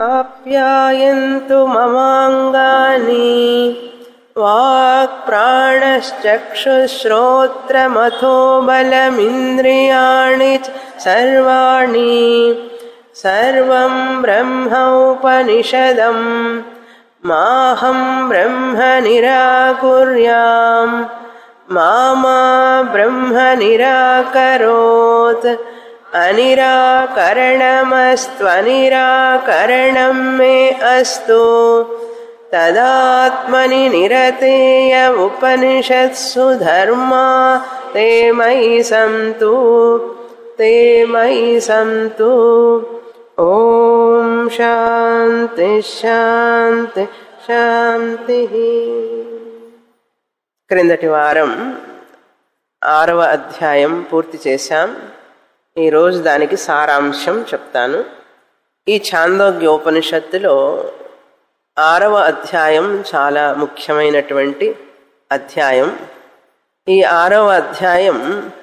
आप्यायन्तु ममाङ्गानि वाक्प्राणश्चक्षुश्रोत्रमथो बलमिन्द्रियाणि च सर्वाणि सर्वं ब्रह्मोपनिषदम् माहं ब्रह्म निराकुर्याम् मा मा ब्रह्म निराकरोत् अनिराकरणमस्त्वनिराकरणं मे अस्तु तदात्मनि निरतेय उपनिषत्सु धर्मा ते मयि सन्तु ते मयि सन्तु ॐ शान्ति శాంతి శాంతి క్రిందటి వారం ఆరవ అధ్యాయం పూర్తి చేశాం ఈరోజు దానికి సారాంశం చెప్తాను ఈ ఛాందోగ్యోపనిషత్తులో ఆరవ అధ్యాయం చాలా ముఖ్యమైనటువంటి అధ్యాయం ఈ ఆరవ అధ్యాయం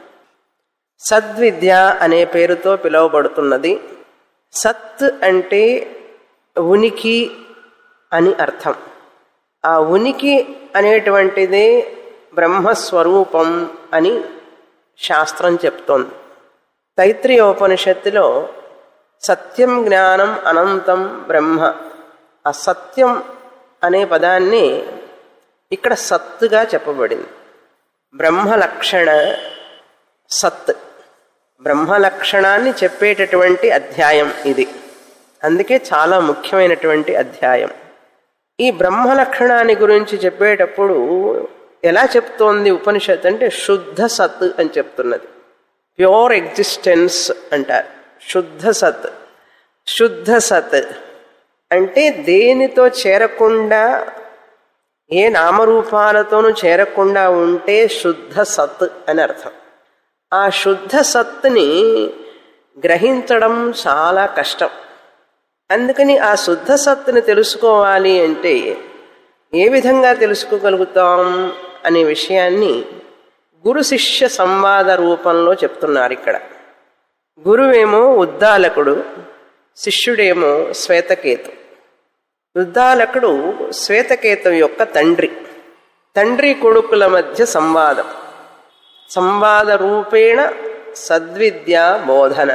సద్విద్య అనే పేరుతో పిలువబడుతున్నది సత్ అంటే ఉనికి అని అర్థం ఆ ఉనికి అనేటువంటిదే బ్రహ్మస్వరూపం అని శాస్త్రం చెప్తోంది తైత్రీయోపనిషత్తులో సత్యం జ్ఞానం అనంతం బ్రహ్మ ఆ సత్యం అనే పదాన్ని ఇక్కడ సత్తుగా చెప్పబడింది బ్రహ్మలక్షణ సత్ బ్రహ్మలక్షణాన్ని చెప్పేటటువంటి అధ్యాయం ఇది అందుకే చాలా ముఖ్యమైనటువంటి అధ్యాయం ఈ బ్రహ్మలక్షణాన్ని గురించి చెప్పేటప్పుడు ఎలా చెప్తోంది ఉపనిషత్ అంటే శుద్ధ సత్ అని చెప్తున్నది ప్యూర్ ఎగ్జిస్టెన్స్ అంటారు శుద్ధ సత్ శుద్ధ సత్ అంటే దేనితో చేరకుండా ఏ నామరూపాలతోనూ చేరకుండా ఉంటే శుద్ధ సత్ అని అర్థం ఆ శుద్ధ సత్తుని గ్రహించడం చాలా కష్టం అందుకని ఆ శుద్ధ సత్తుని తెలుసుకోవాలి అంటే ఏ విధంగా తెలుసుకోగలుగుతాం అనే విషయాన్ని గురు శిష్య సంవాద రూపంలో చెప్తున్నారు ఇక్కడ గురువేమో ఉద్దాలకుడు శిష్యుడేమో శ్వేతకేతు ఉద్దాలకుడు శ్వేతకేతు యొక్క తండ్రి తండ్రి కొడుకుల మధ్య సంవాదం సంవాద రూపేణ సద్విద్య బోధన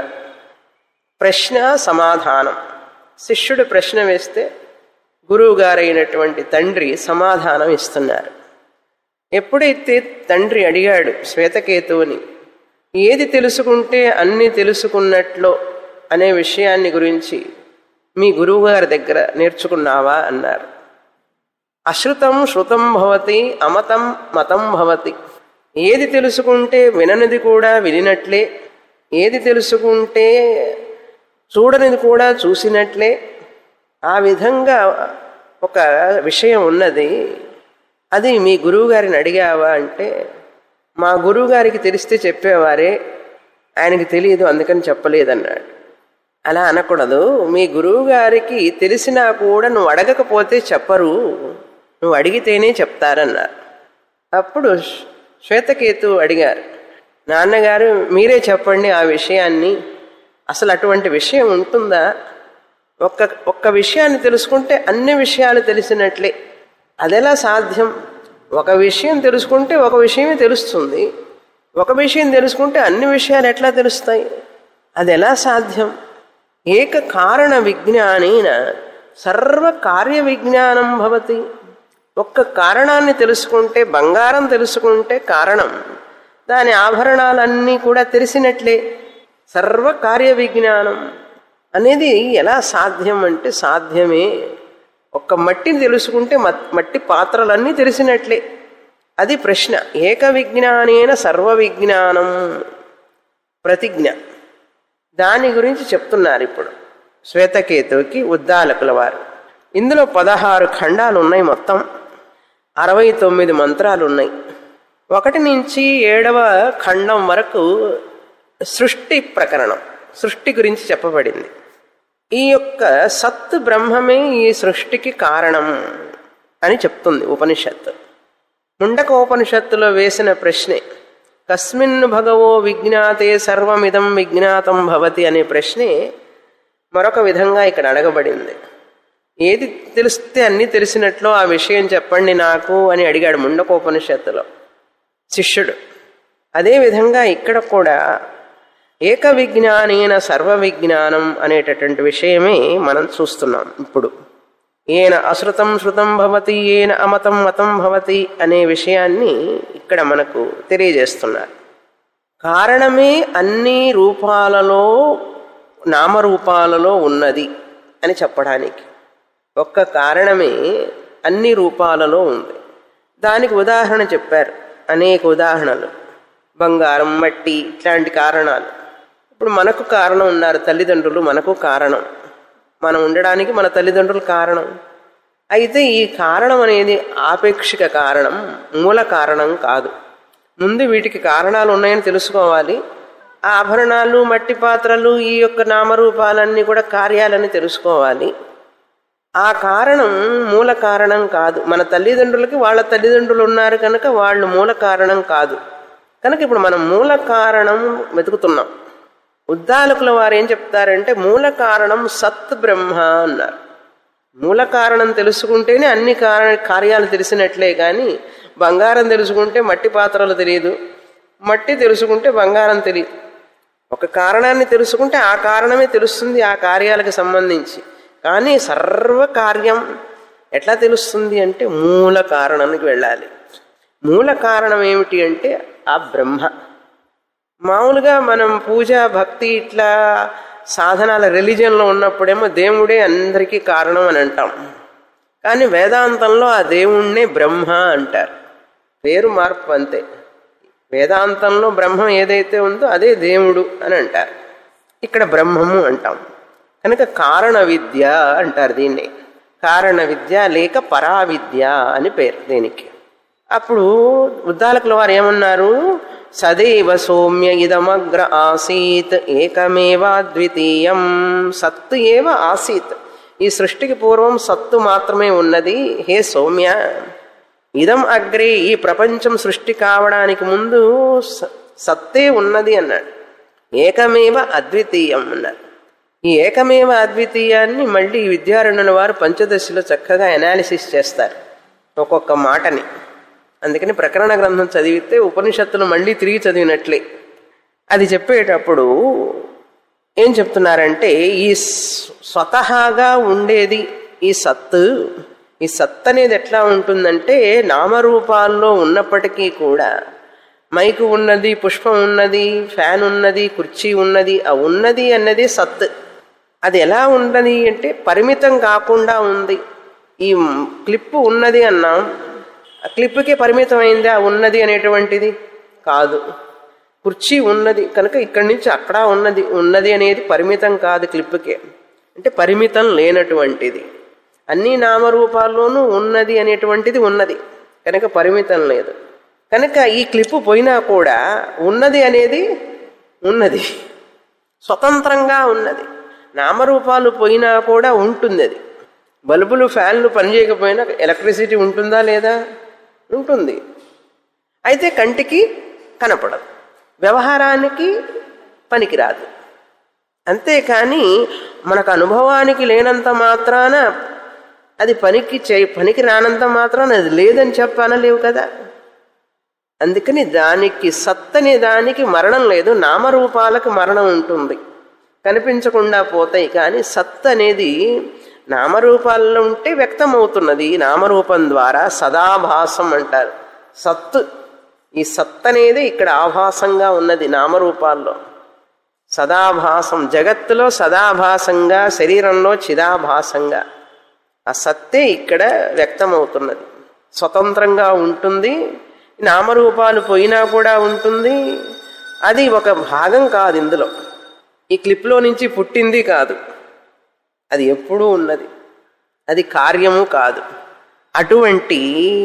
ప్రశ్న సమాధానం శిష్యుడు ప్రశ్న వేస్తే గురువుగారైనటువంటి తండ్రి సమాధానం ఇస్తున్నారు ఎప్పుడైతే తండ్రి అడిగాడు శ్వేతకేతువుని ఏది తెలుసుకుంటే అన్ని తెలుసుకున్నట్లో అనే విషయాన్ని గురించి మీ గురువుగారి దగ్గర నేర్చుకున్నావా అన్నారు అశ్రుతం శృతం భవతి అమతం మతం భవతి ఏది తెలుసుకుంటే విననిది కూడా వినినట్లే ఏది తెలుసుకుంటే చూడనిది కూడా చూసినట్లే ఆ విధంగా ఒక విషయం ఉన్నది అది మీ గురువుగారిని అడిగావా అంటే మా గురువుగారికి తెలిస్తే చెప్పేవారే ఆయనకి తెలియదు అందుకని చెప్పలేదన్నాడు అలా అనకూడదు మీ గురువుగారికి తెలిసినా కూడా నువ్వు అడగకపోతే చెప్పరు నువ్వు అడిగితేనే చెప్తారన్నారు అప్పుడు శ్వేతకేతు అడిగారు నాన్నగారు మీరే చెప్పండి ఆ విషయాన్ని అసలు అటువంటి విషయం ఉంటుందా ఒక్క ఒక్క విషయాన్ని తెలుసుకుంటే అన్ని విషయాలు తెలిసినట్లే అదెలా సాధ్యం ఒక విషయం తెలుసుకుంటే ఒక విషయమే తెలుస్తుంది ఒక విషయం తెలుసుకుంటే అన్ని విషయాలు ఎట్లా తెలుస్తాయి అది ఎలా సాధ్యం ఏక కారణ విజ్ఞానేన సర్వ కార్య విజ్ఞానం భవతి ఒక్క కారణాన్ని తెలుసుకుంటే బంగారం తెలుసుకుంటే కారణం దాని ఆభరణాలన్నీ కూడా తెలిసినట్లే సర్వ కార్య విజ్ఞానం అనేది ఎలా సాధ్యం అంటే సాధ్యమే ఒక్క మట్టిని తెలుసుకుంటే మట్టి పాత్రలన్నీ తెలిసినట్లే అది ప్రశ్న ఏక విజ్ఞానేన సర్వ విజ్ఞానం ప్రతిజ్ఞ దాని గురించి చెప్తున్నారు ఇప్పుడు శ్వేతకేతువుకి ఉద్దాలకుల వారు ఇందులో పదహారు ఖండాలు ఉన్నాయి మొత్తం అరవై తొమ్మిది మంత్రాలు ఉన్నాయి ఒకటి నుంచి ఏడవ ఖండం వరకు సృష్టి ప్రకరణం సృష్టి గురించి చెప్పబడింది ఈ యొక్క సత్ బ్రహ్మమే ఈ సృష్టికి కారణం అని చెప్తుంది ఉపనిషత్తు ముండక ఉపనిషత్తులో వేసిన ప్రశ్నే కస్మిన్ భగవో విజ్ఞాతే సర్వమిదం విజ్ఞాతం భవతి అనే ప్రశ్నే మరొక విధంగా ఇక్కడ అడగబడింది ఏది తెలిస్తే అన్నీ తెలిసినట్లు ఆ విషయం చెప్పండి నాకు అని అడిగాడు ముండకోపనిషత్తులో శిష్యుడు అదేవిధంగా ఇక్కడ కూడా ఏక విజ్ఞానేన సర్వ విజ్ఞానం అనేటటువంటి విషయమే మనం చూస్తున్నాం ఇప్పుడు ఏన అశ్రుతం శృతం భవతి ఏన అమతం మతం భవతి అనే విషయాన్ని ఇక్కడ మనకు తెలియజేస్తున్నారు కారణమే అన్ని రూపాలలో నామరూపాలలో ఉన్నది అని చెప్పడానికి ఒక్క కారణమే అన్ని రూపాలలో ఉంది దానికి ఉదాహరణ చెప్పారు అనేక ఉదాహరణలు బంగారం మట్టి ఇట్లాంటి కారణాలు ఇప్పుడు మనకు కారణం ఉన్నారు తల్లిదండ్రులు మనకు కారణం మనం ఉండడానికి మన తల్లిదండ్రులు కారణం అయితే ఈ కారణం అనేది ఆపేక్షిక కారణం మూల కారణం కాదు ముందు వీటికి కారణాలు ఉన్నాయని తెలుసుకోవాలి ఆ ఆభరణాలు మట్టి పాత్రలు ఈ యొక్క నామరూపాలన్నీ కూడా కార్యాలని తెలుసుకోవాలి ఆ కారణం మూల కారణం కాదు మన తల్లిదండ్రులకి వాళ్ళ తల్లిదండ్రులు ఉన్నారు కనుక వాళ్ళు మూల కారణం కాదు కనుక ఇప్పుడు మనం మూల కారణం వెతుకుతున్నాం ఉద్దాలకుల వారు ఏం చెప్తారంటే మూల కారణం సత్ బ్రహ్మ అన్నారు మూల కారణం తెలుసుకుంటేనే అన్ని కార కార్యాలు తెలిసినట్లే కానీ బంగారం తెలుసుకుంటే మట్టి పాత్రలు తెలియదు మట్టి తెలుసుకుంటే బంగారం తెలియదు ఒక కారణాన్ని తెలుసుకుంటే ఆ కారణమే తెలుస్తుంది ఆ కార్యాలకు సంబంధించి కానీ సర్వ కార్యం ఎట్లా తెలుస్తుంది అంటే మూల కారణానికి వెళ్ళాలి మూల కారణం ఏమిటి అంటే ఆ బ్రహ్మ మామూలుగా మనం పూజ భక్తి ఇట్లా సాధనాల రిలీజియన్లో ఉన్నప్పుడేమో దేవుడే అందరికీ కారణం అని అంటాం కానీ వేదాంతంలో ఆ దేవుణ్ణే బ్రహ్మ అంటారు పేరు మార్పు అంతే వేదాంతంలో బ్రహ్మం ఏదైతే ఉందో అదే దేవుడు అని అంటారు ఇక్కడ బ్రహ్మము అంటాం కనుక కారణ విద్య అంటారు దీన్ని కారణ విద్య లేక పరావిద్య అని పేరు దీనికి అప్పుడు ఉద్దాలకుల వారు ఏమన్నారు సదైవ సౌమ్య ఇదమగ్ర ఆసీత్ ఏకమేవా ద్వితీయం సత్తు ఏవ ఆసీత్ ఈ సృష్టికి పూర్వం సత్తు మాత్రమే ఉన్నది హే సౌమ్య ఇదం అగ్రే ఈ ప్రపంచం సృష్టి కావడానికి ముందు స- సత్తే ఉన్నది అన్నాడు ఏకమేవ అద్వితీయం అన్నారు ఈ ఏకమేవ అద్వితీయాన్ని మళ్ళీ విద్యారణుల వారు పంచదశలో చక్కగా అనాలిసిస్ చేస్తారు ఒక్కొక్క మాటని అందుకని ప్రకరణ గ్రంథం చదివితే ఉపనిషత్తులు మళ్ళీ తిరిగి చదివినట్లే అది చెప్పేటప్పుడు ఏం చెప్తున్నారంటే ఈ స్వ- స్వతహాగా ఉండేది ఈ సత్తు ఈ సత్ అనేది ఎట్లా ఉంటుందంటే నామరూపాల్లో ఉన్నప్పటికీ కూడా మైకు ఉన్నది పుష్పం ఉన్నది ఫ్యాన్ ఉన్నది కుర్చీ ఉన్నది ఆ ఉన్నది అన్నది సత్ అది ఎలా ఉన్నది అంటే పరిమితం కాకుండా ఉంది ఈ క్లిప్ ఉన్నది అన్నాం ఆ క్లిప్కే పరిమితం అయిందా ఉన్నది అనేటువంటిది కాదు కుర్చీ ఉన్నది కనుక ఇక్కడి నుంచి అక్కడ ఉన్నది ఉన్నది అనేది పరిమితం కాదు క్లిప్కే అంటే పరిమితం లేనటువంటిది అన్ని నామరూపాల్లోనూ ఉన్నది అనేటువంటిది ఉన్నది కనుక పరిమితం లేదు కనుక ఈ క్లిప్పు పోయినా కూడా ఉన్నది అనేది ఉన్నది స్వతంత్రంగా ఉన్నది నామరూపాలు పోయినా కూడా ఉంటుంది అది బల్బులు ఫ్యాన్లు పనిచేయకపోయినా ఎలక్ట్రిసిటీ ఉంటుందా లేదా ఉంటుంది అయితే కంటికి కనపడదు వ్యవహారానికి పనికిరాదు అంతేకాని మనకు అనుభవానికి లేనంత మాత్రాన అది పనికి చే పనికి రానంత మాత్రాన అది లేదని చెప్పి అనలేవు కదా అందుకని దానికి సత్ అనే దానికి మరణం లేదు నామరూపాలకు మరణం ఉంటుంది కనిపించకుండా పోతాయి కానీ సత్ అనేది నామరూపాల్లో ఉంటే వ్యక్తమవుతున్నది నామరూపం ద్వారా సదాభాసం అంటారు సత్ ఈ సత్ అనేది ఇక్కడ ఆభాసంగా ఉన్నది నామరూపాల్లో సదాభాసం జగత్తులో సదాభాసంగా శరీరంలో చిదాభాసంగా ఆ సత్తే ఇక్కడ వ్యక్తమవుతున్నది స్వతంత్రంగా ఉంటుంది నామరూపాలు పోయినా కూడా ఉంటుంది అది ఒక భాగం కాదు ఇందులో ఈ క్లిప్లో నుంచి పుట్టింది కాదు అది ఎప్పుడూ ఉన్నది అది కార్యము కాదు అటువంటి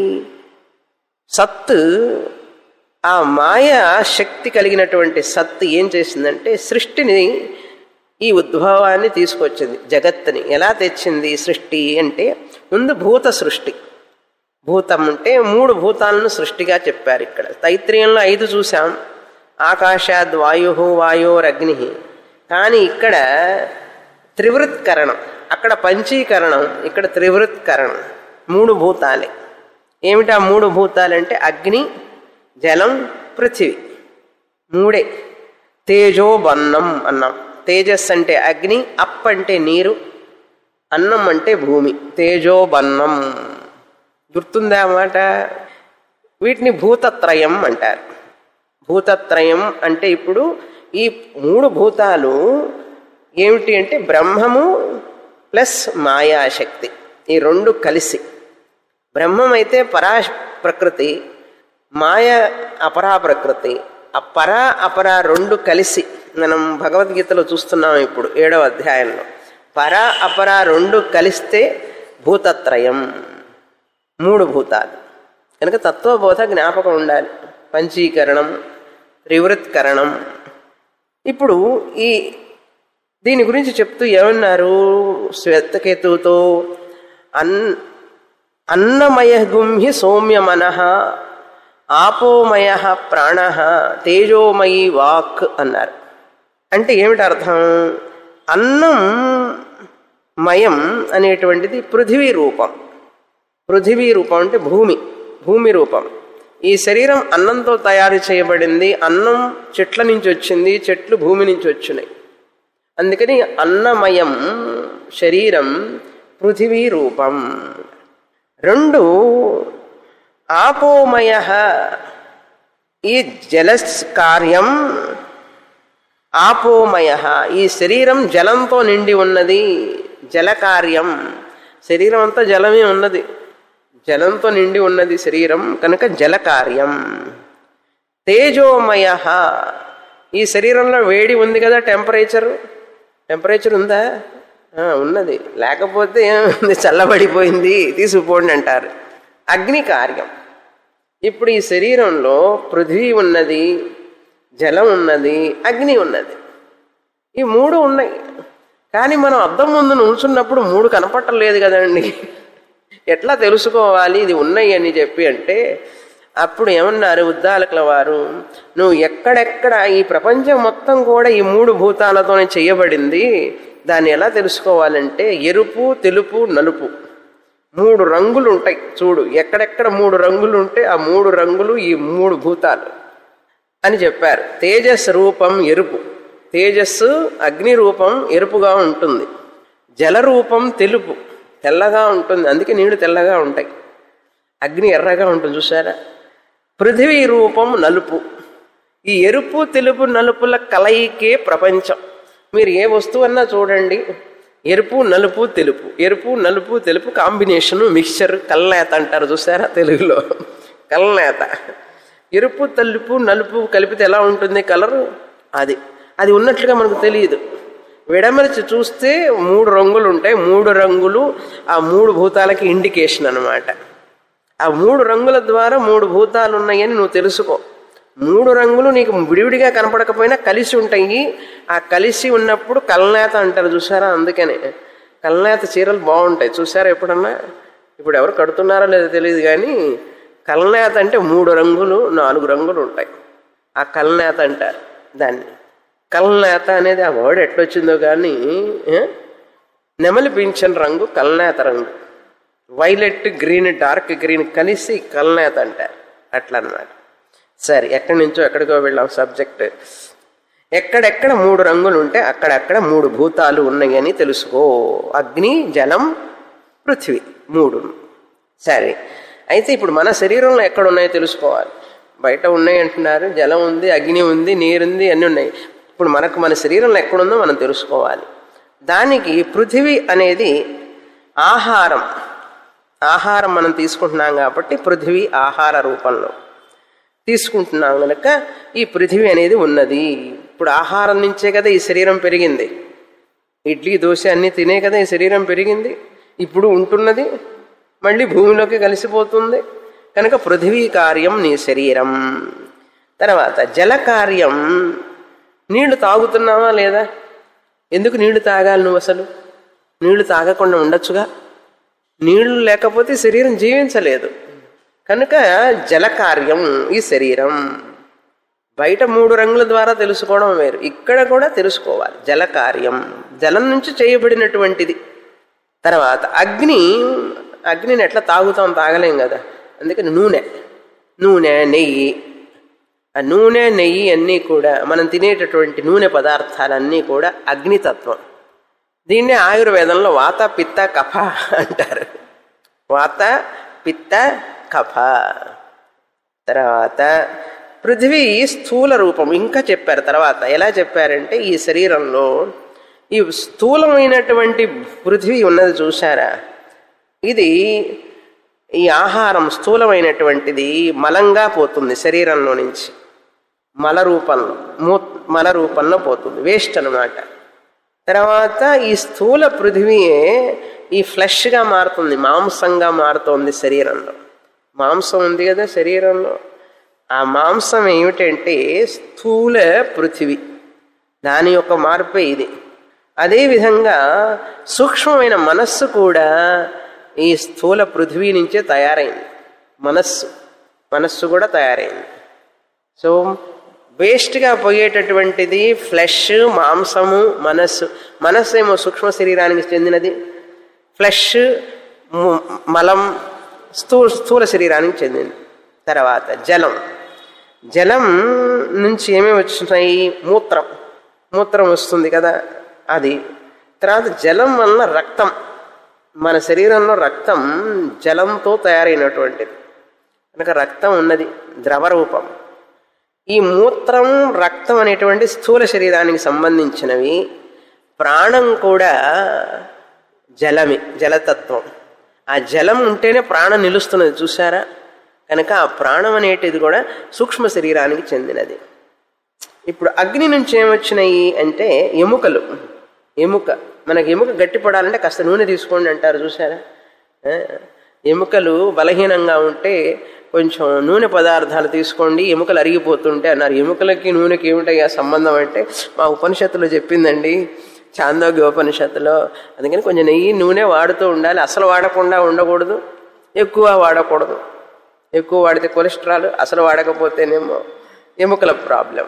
సత్ ఆ మాయ శక్తి కలిగినటువంటి సత్ ఏం చేసిందంటే సృష్టిని ఈ ఉద్భవాన్ని తీసుకొచ్చింది జగత్తుని ఎలా తెచ్చింది ఈ సృష్టి అంటే ముందు భూత సృష్టి భూతం అంటే మూడు భూతాలను సృష్టిగా చెప్పారు ఇక్కడ తైత్రీయంలో ఐదు చూసాం ఆకాశాద్ వాయు వాయోరగ్ని కానీ ఇక్కడ త్రివృత్కరణం అక్కడ పంచీకరణం ఇక్కడ త్రివృత్కరణం మూడు భూతాలే ఏమిటా మూడు భూతాలంటే అగ్ని జలం పృథివీ మూడే తేజోబన్నం అన్నాం తేజస్ అంటే అగ్ని అప్ అంటే నీరు అన్నం అంటే భూమి తేజోబన్నం గుర్తుందా మాట వీటిని భూతత్రయం అంటారు భూతత్రయం అంటే ఇప్పుడు ఈ మూడు భూతాలు ఏమిటి అంటే బ్రహ్మము ప్లస్ మాయాశక్తి ఈ రెండు కలిసి బ్రహ్మం అయితే పరా ప్రకృతి మాయ అపరా ప్రకృతి ఆ పరా అపర రెండు కలిసి మనం భగవద్గీతలో చూస్తున్నాం ఇప్పుడు ఏడవ అధ్యాయంలో పర అపర రెండు కలిస్తే భూతత్రయం మూడు భూతాలు కనుక తత్వబోధ జ్ఞాపకం ఉండాలి పంచీకరణం త్రివృత్కరణం ఇప్పుడు ఈ దీని గురించి చెప్తూ ఏమన్నారు శ్వేతకేతువుతో అన్ అన్నమయ గుంహి సౌమ్య మనః ఆపోమయ ప్రాణ తేజోమయి వాక్ అన్నారు అంటే ఏమిటి అర్థం అన్నం మయం అనేటువంటిది పృథివీ రూపం పృథివీ రూపం అంటే భూమి భూమి రూపం ఈ శరీరం అన్నంతో తయారు చేయబడింది అన్నం చెట్ల నుంచి వచ్చింది చెట్లు భూమి నుంచి వచ్చినాయి అందుకని అన్నమయం శరీరం పృథివీ రూపం రెండు ఆపోమయ ఈ జల కార్యం ఆపోమయ ఈ శరీరం జలంతో నిండి ఉన్నది జల కార్యం శరీరం అంతా జలమే ఉన్నది జలంతో నిండి ఉన్నది శరీరం కనుక జల కార్యం తేజోమయ ఈ శరీరంలో వేడి ఉంది కదా టెంపరేచర్ టెంపరేచర్ ఉందా ఆ, ఉన్నది లేకపోతే ఏముంది చల్లబడిపోయింది తీసుకుపోండి అంటారు అగ్ని కార్యం ఇప్పుడు ఈ శరీరంలో పృథ్వీ ఉన్నది జలం ఉన్నది అగ్ని ఉన్నది ఈ మూడు ఉన్నాయి కానీ మనం అద్దం ముందు నిల్చున్నప్పుడు మూడు కనపట్టలేదు కదండి ఎట్లా తెలుసుకోవాలి ఇది ఉన్నాయి అని చెప్పి అంటే అప్పుడు ఏమన్నారు ఉద్దాలకుల వారు నువ్వు ఎక్కడెక్కడ ఈ ప్రపంచం మొత్తం కూడా ఈ మూడు భూతాలతోనే చేయబడింది దాన్ని ఎలా తెలుసుకోవాలంటే ఎరుపు తెలుపు నలుపు మూడు రంగులు ఉంటాయి చూడు ఎక్కడెక్కడ మూడు రంగులు ఉంటే ఆ మూడు రంగులు ఈ మూడు భూతాలు అని చెప్పారు తేజస్ రూపం ఎరుపు తేజస్సు అగ్ని రూపం ఎరుపుగా ఉంటుంది జల రూపం తెలుపు తెల్లగా ఉంటుంది అందుకే నీళ్లు తెల్లగా ఉంటాయి అగ్ని ఎర్రగా ఉంటుంది చూసారా పృథివీ రూపం నలుపు ఈ ఎరుపు తెలుపు నలుపుల కలయికే ప్రపంచం మీరు ఏ వస్తువు అన్నా చూడండి ఎరుపు నలుపు తెలుపు ఎరుపు నలుపు తెలుపు కాంబినేషను మిక్చర్ కల్నేత అంటారు చూసారా తెలుగులో కల్నేత ఎరుపు తెలుపు నలుపు కలిపితే ఎలా ఉంటుంది కలరు అది అది ఉన్నట్లుగా మనకు తెలియదు విడమరిచి చూస్తే మూడు రంగులు ఉంటాయి మూడు రంగులు ఆ మూడు భూతాలకి ఇండికేషన్ అన్నమాట ఆ మూడు రంగుల ద్వారా మూడు భూతాలు ఉన్నాయని నువ్వు తెలుసుకో మూడు రంగులు నీకు విడివిడిగా కనపడకపోయినా కలిసి ఉంటాయి ఆ కలిసి ఉన్నప్పుడు కల్నేత అంటారు చూసారా అందుకనే కల్నేత చీరలు బాగుంటాయి చూసారా ఎప్పుడన్నా ఇప్పుడు ఎవరు కడుతున్నారో లేదో తెలియదు కానీ కల్నేత అంటే మూడు రంగులు నాలుగు రంగులు ఉంటాయి ఆ కల్నేత అంటారు దాన్ని కల్నేత అనేది ఆ వర్డ్ ఎట్లొచ్చిందో కానీ ఏ? నెమలి పింఛన్ రంగు కల్నేత రంగు వైలెట్ గ్రీన్ డార్క్ గ్రీన్ కలిసి కల్నేత అంటారు అట్లా అన్నమాట సరే ఎక్కడి నుంచో ఎక్కడికో వెళ్ళాం సబ్జెక్ట్ ఎక్కడెక్కడ మూడు రంగులు ఉంటే అక్కడక్కడ మూడు భూతాలు ఉన్నాయని తెలుసుకో అగ్ని జలం పృథ్వీ మూడు సరే అయితే ఇప్పుడు మన శరీరంలో ఎక్కడ ఉన్నాయో తెలుసుకోవాలి బయట ఉన్నాయి అంటున్నారు జలం ఉంది అగ్ని ఉంది నీరుంది అన్నీ ఉన్నాయి ఇప్పుడు మనకు మన శరీరంలో ఎక్కడుందో మనం తెలుసుకోవాలి దానికి పృథివీ అనేది ఆహారం ఆహారం మనం తీసుకుంటున్నాం కాబట్టి పృథివీ ఆహార రూపంలో తీసుకుంటున్నాం కనుక ఈ పృథివీ అనేది ఉన్నది ఇప్పుడు ఆహారం నుంచే కదా ఈ శరీరం పెరిగింది ఇడ్లీ దోశ అన్నీ తినే కదా ఈ శరీరం పెరిగింది ఇప్పుడు ఉంటున్నది మళ్ళీ భూమిలోకి కలిసిపోతుంది కనుక పృథివీ కార్యం నీ శరీరం తర్వాత జల కార్యం నీళ్లు తాగుతున్నావా లేదా ఎందుకు నీళ్లు తాగాలి నువ్వు అసలు నీళ్లు తాగకుండా ఉండొచ్చుగా నీళ్లు లేకపోతే శరీరం జీవించలేదు కనుక జల కార్యం ఈ శరీరం బయట మూడు రంగుల ద్వారా తెలుసుకోవడం వేరు ఇక్కడ కూడా తెలుసుకోవాలి జల కార్యం జలం నుంచి చేయబడినటువంటిది తర్వాత అగ్ని అగ్నిని ఎట్లా తాగుతాం తాగలేం కదా అందుకని నూనె నూనె నెయ్యి ఆ నూనె నెయ్యి అన్నీ కూడా మనం తినేటటువంటి నూనె పదార్థాలన్నీ కూడా అగ్నితత్వం దీన్నే ఆయుర్వేదంలో వాత పిత్త కఫ అంటారు వాత పిత్త కఫ తర్వాత పృథివీ స్థూల రూపం ఇంకా చెప్పారు తర్వాత ఎలా చెప్పారంటే ఈ శరీరంలో ఈ స్థూలమైనటువంటి పృథివీ ఉన్నది చూసారా ఇది ఈ ఆహారం స్థూలమైనటువంటిది మలంగా పోతుంది శరీరంలో నుంచి మల రూపంలో మూ మల రూపంలో పోతుంది వేస్ట్ అనమాట తర్వాత ఈ స్థూల పృథివీయే ఈ ఫ్లెష్గా మారుతుంది మాంసంగా మారుతోంది శరీరంలో మాంసం ఉంది కదా శరీరంలో ఆ మాంసం ఏమిటంటే స్థూల పృథివీ దాని యొక్క మార్పే ఇది అదేవిధంగా సూక్ష్మమైన మనస్సు కూడా ఈ స్థూల పృథివీ నుంచే తయారైంది మనస్సు మనస్సు కూడా తయారైంది సో వేస్ట్గా పోయేటటువంటిది ఫ్లెష్ మాంసము మనస్సు మనస్సు ఏమో సూక్ష్మ శరీరానికి చెందినది ఫ్లెష్ ము- మలం స్థూ స్థూల శరీరానికి చెందింది తర్వాత జలం జలం నుంచి ఏమేమి వచ్చినాయి మూత్రం మూత్రం వస్తుంది కదా అది తర్వాత జలం వలన రక్తం మన శరీరంలో రక్తం జలంతో తయారైనటువంటిది కనుక రక్తం ఉన్నది ద్రవ రూపం ఈ మూత్రం రక్తం అనేటువంటి స్థూల శరీరానికి సంబంధించినవి ప్రాణం కూడా జలమే జలతత్వం ఆ జలం ఉంటేనే ప్రాణం నిలుస్తున్నది చూసారా కనుక ఆ ప్రాణం అనేటిది కూడా సూక్ష్మ శరీరానికి చెందినది ఇప్పుడు అగ్ని నుంచి ఏమొచ్చినాయి అంటే ఎముకలు ఎముక మనకి ఎముక గట్టిపడాలంటే కాస్త నూనె తీసుకోండి అంటారు చూసారా ఆ, ఎముకలు బలహీనంగా ఉంటే కొంచెం నూనె పదార్థాలు తీసుకోండి ఎముకలు అరిగిపోతుంటే అన్నారు ఎముకలకి నూనెకి ఏమిటయ్యా సంబంధం అంటే మా ఉపనిషత్తులో చెప్పిందండి చాందోగ్య ఉపనిషత్తులో అందుకని కొంచెం నెయ్యి నూనె వాడుతూ ఉండాలి అసలు వాడకుండా ఉండకూడదు ఎక్కువ వాడకూడదు ఎక్కువ వాడితే కొలెస్ట్రాల్ అసలు వాడకపోతేనేమో ఎముకల ప్రాబ్లం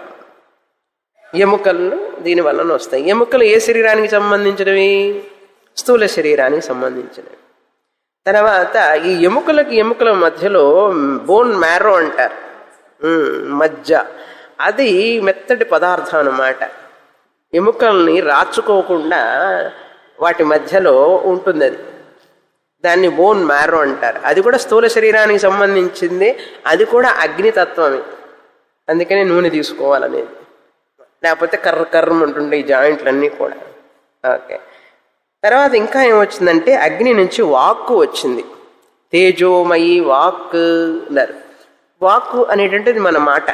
ఎముకలు దీని వలన వస్తాయి ఎముకలు ఏ శరీరానికి సంబంధించినవి స్థూల శరీరానికి సంబంధించినవి తర్వాత ఈ ఎముకలకి ఎముకల మధ్యలో బోన్ మ్యారో అంటారు ఉమ్, మజ్జ అది మెత్తటి పదార్థం అన్నమాట ఎముకల్ని రాచుకోకుండా వాటి మధ్యలో ఉంటుంది అది దాన్ని బోన్ మ్యారో అంటారు అది కూడా స్థూల శరీరానికి సంబంధించింది అది కూడా అగ్నితత్వమే అందుకనే నూనె తీసుకోవాలనేది లేకపోతే కర్ర కర్రం ఉంటుండే ఈ జాయింట్లన్నీ కూడా ఓకే తర్వాత ఇంకా ఏమొచ్చిందంటే అగ్ని నుంచి వాక్కు వచ్చింది తేజోమయి వాక్ అన్నారు వాక్కు అనేటువంటిది మన మాట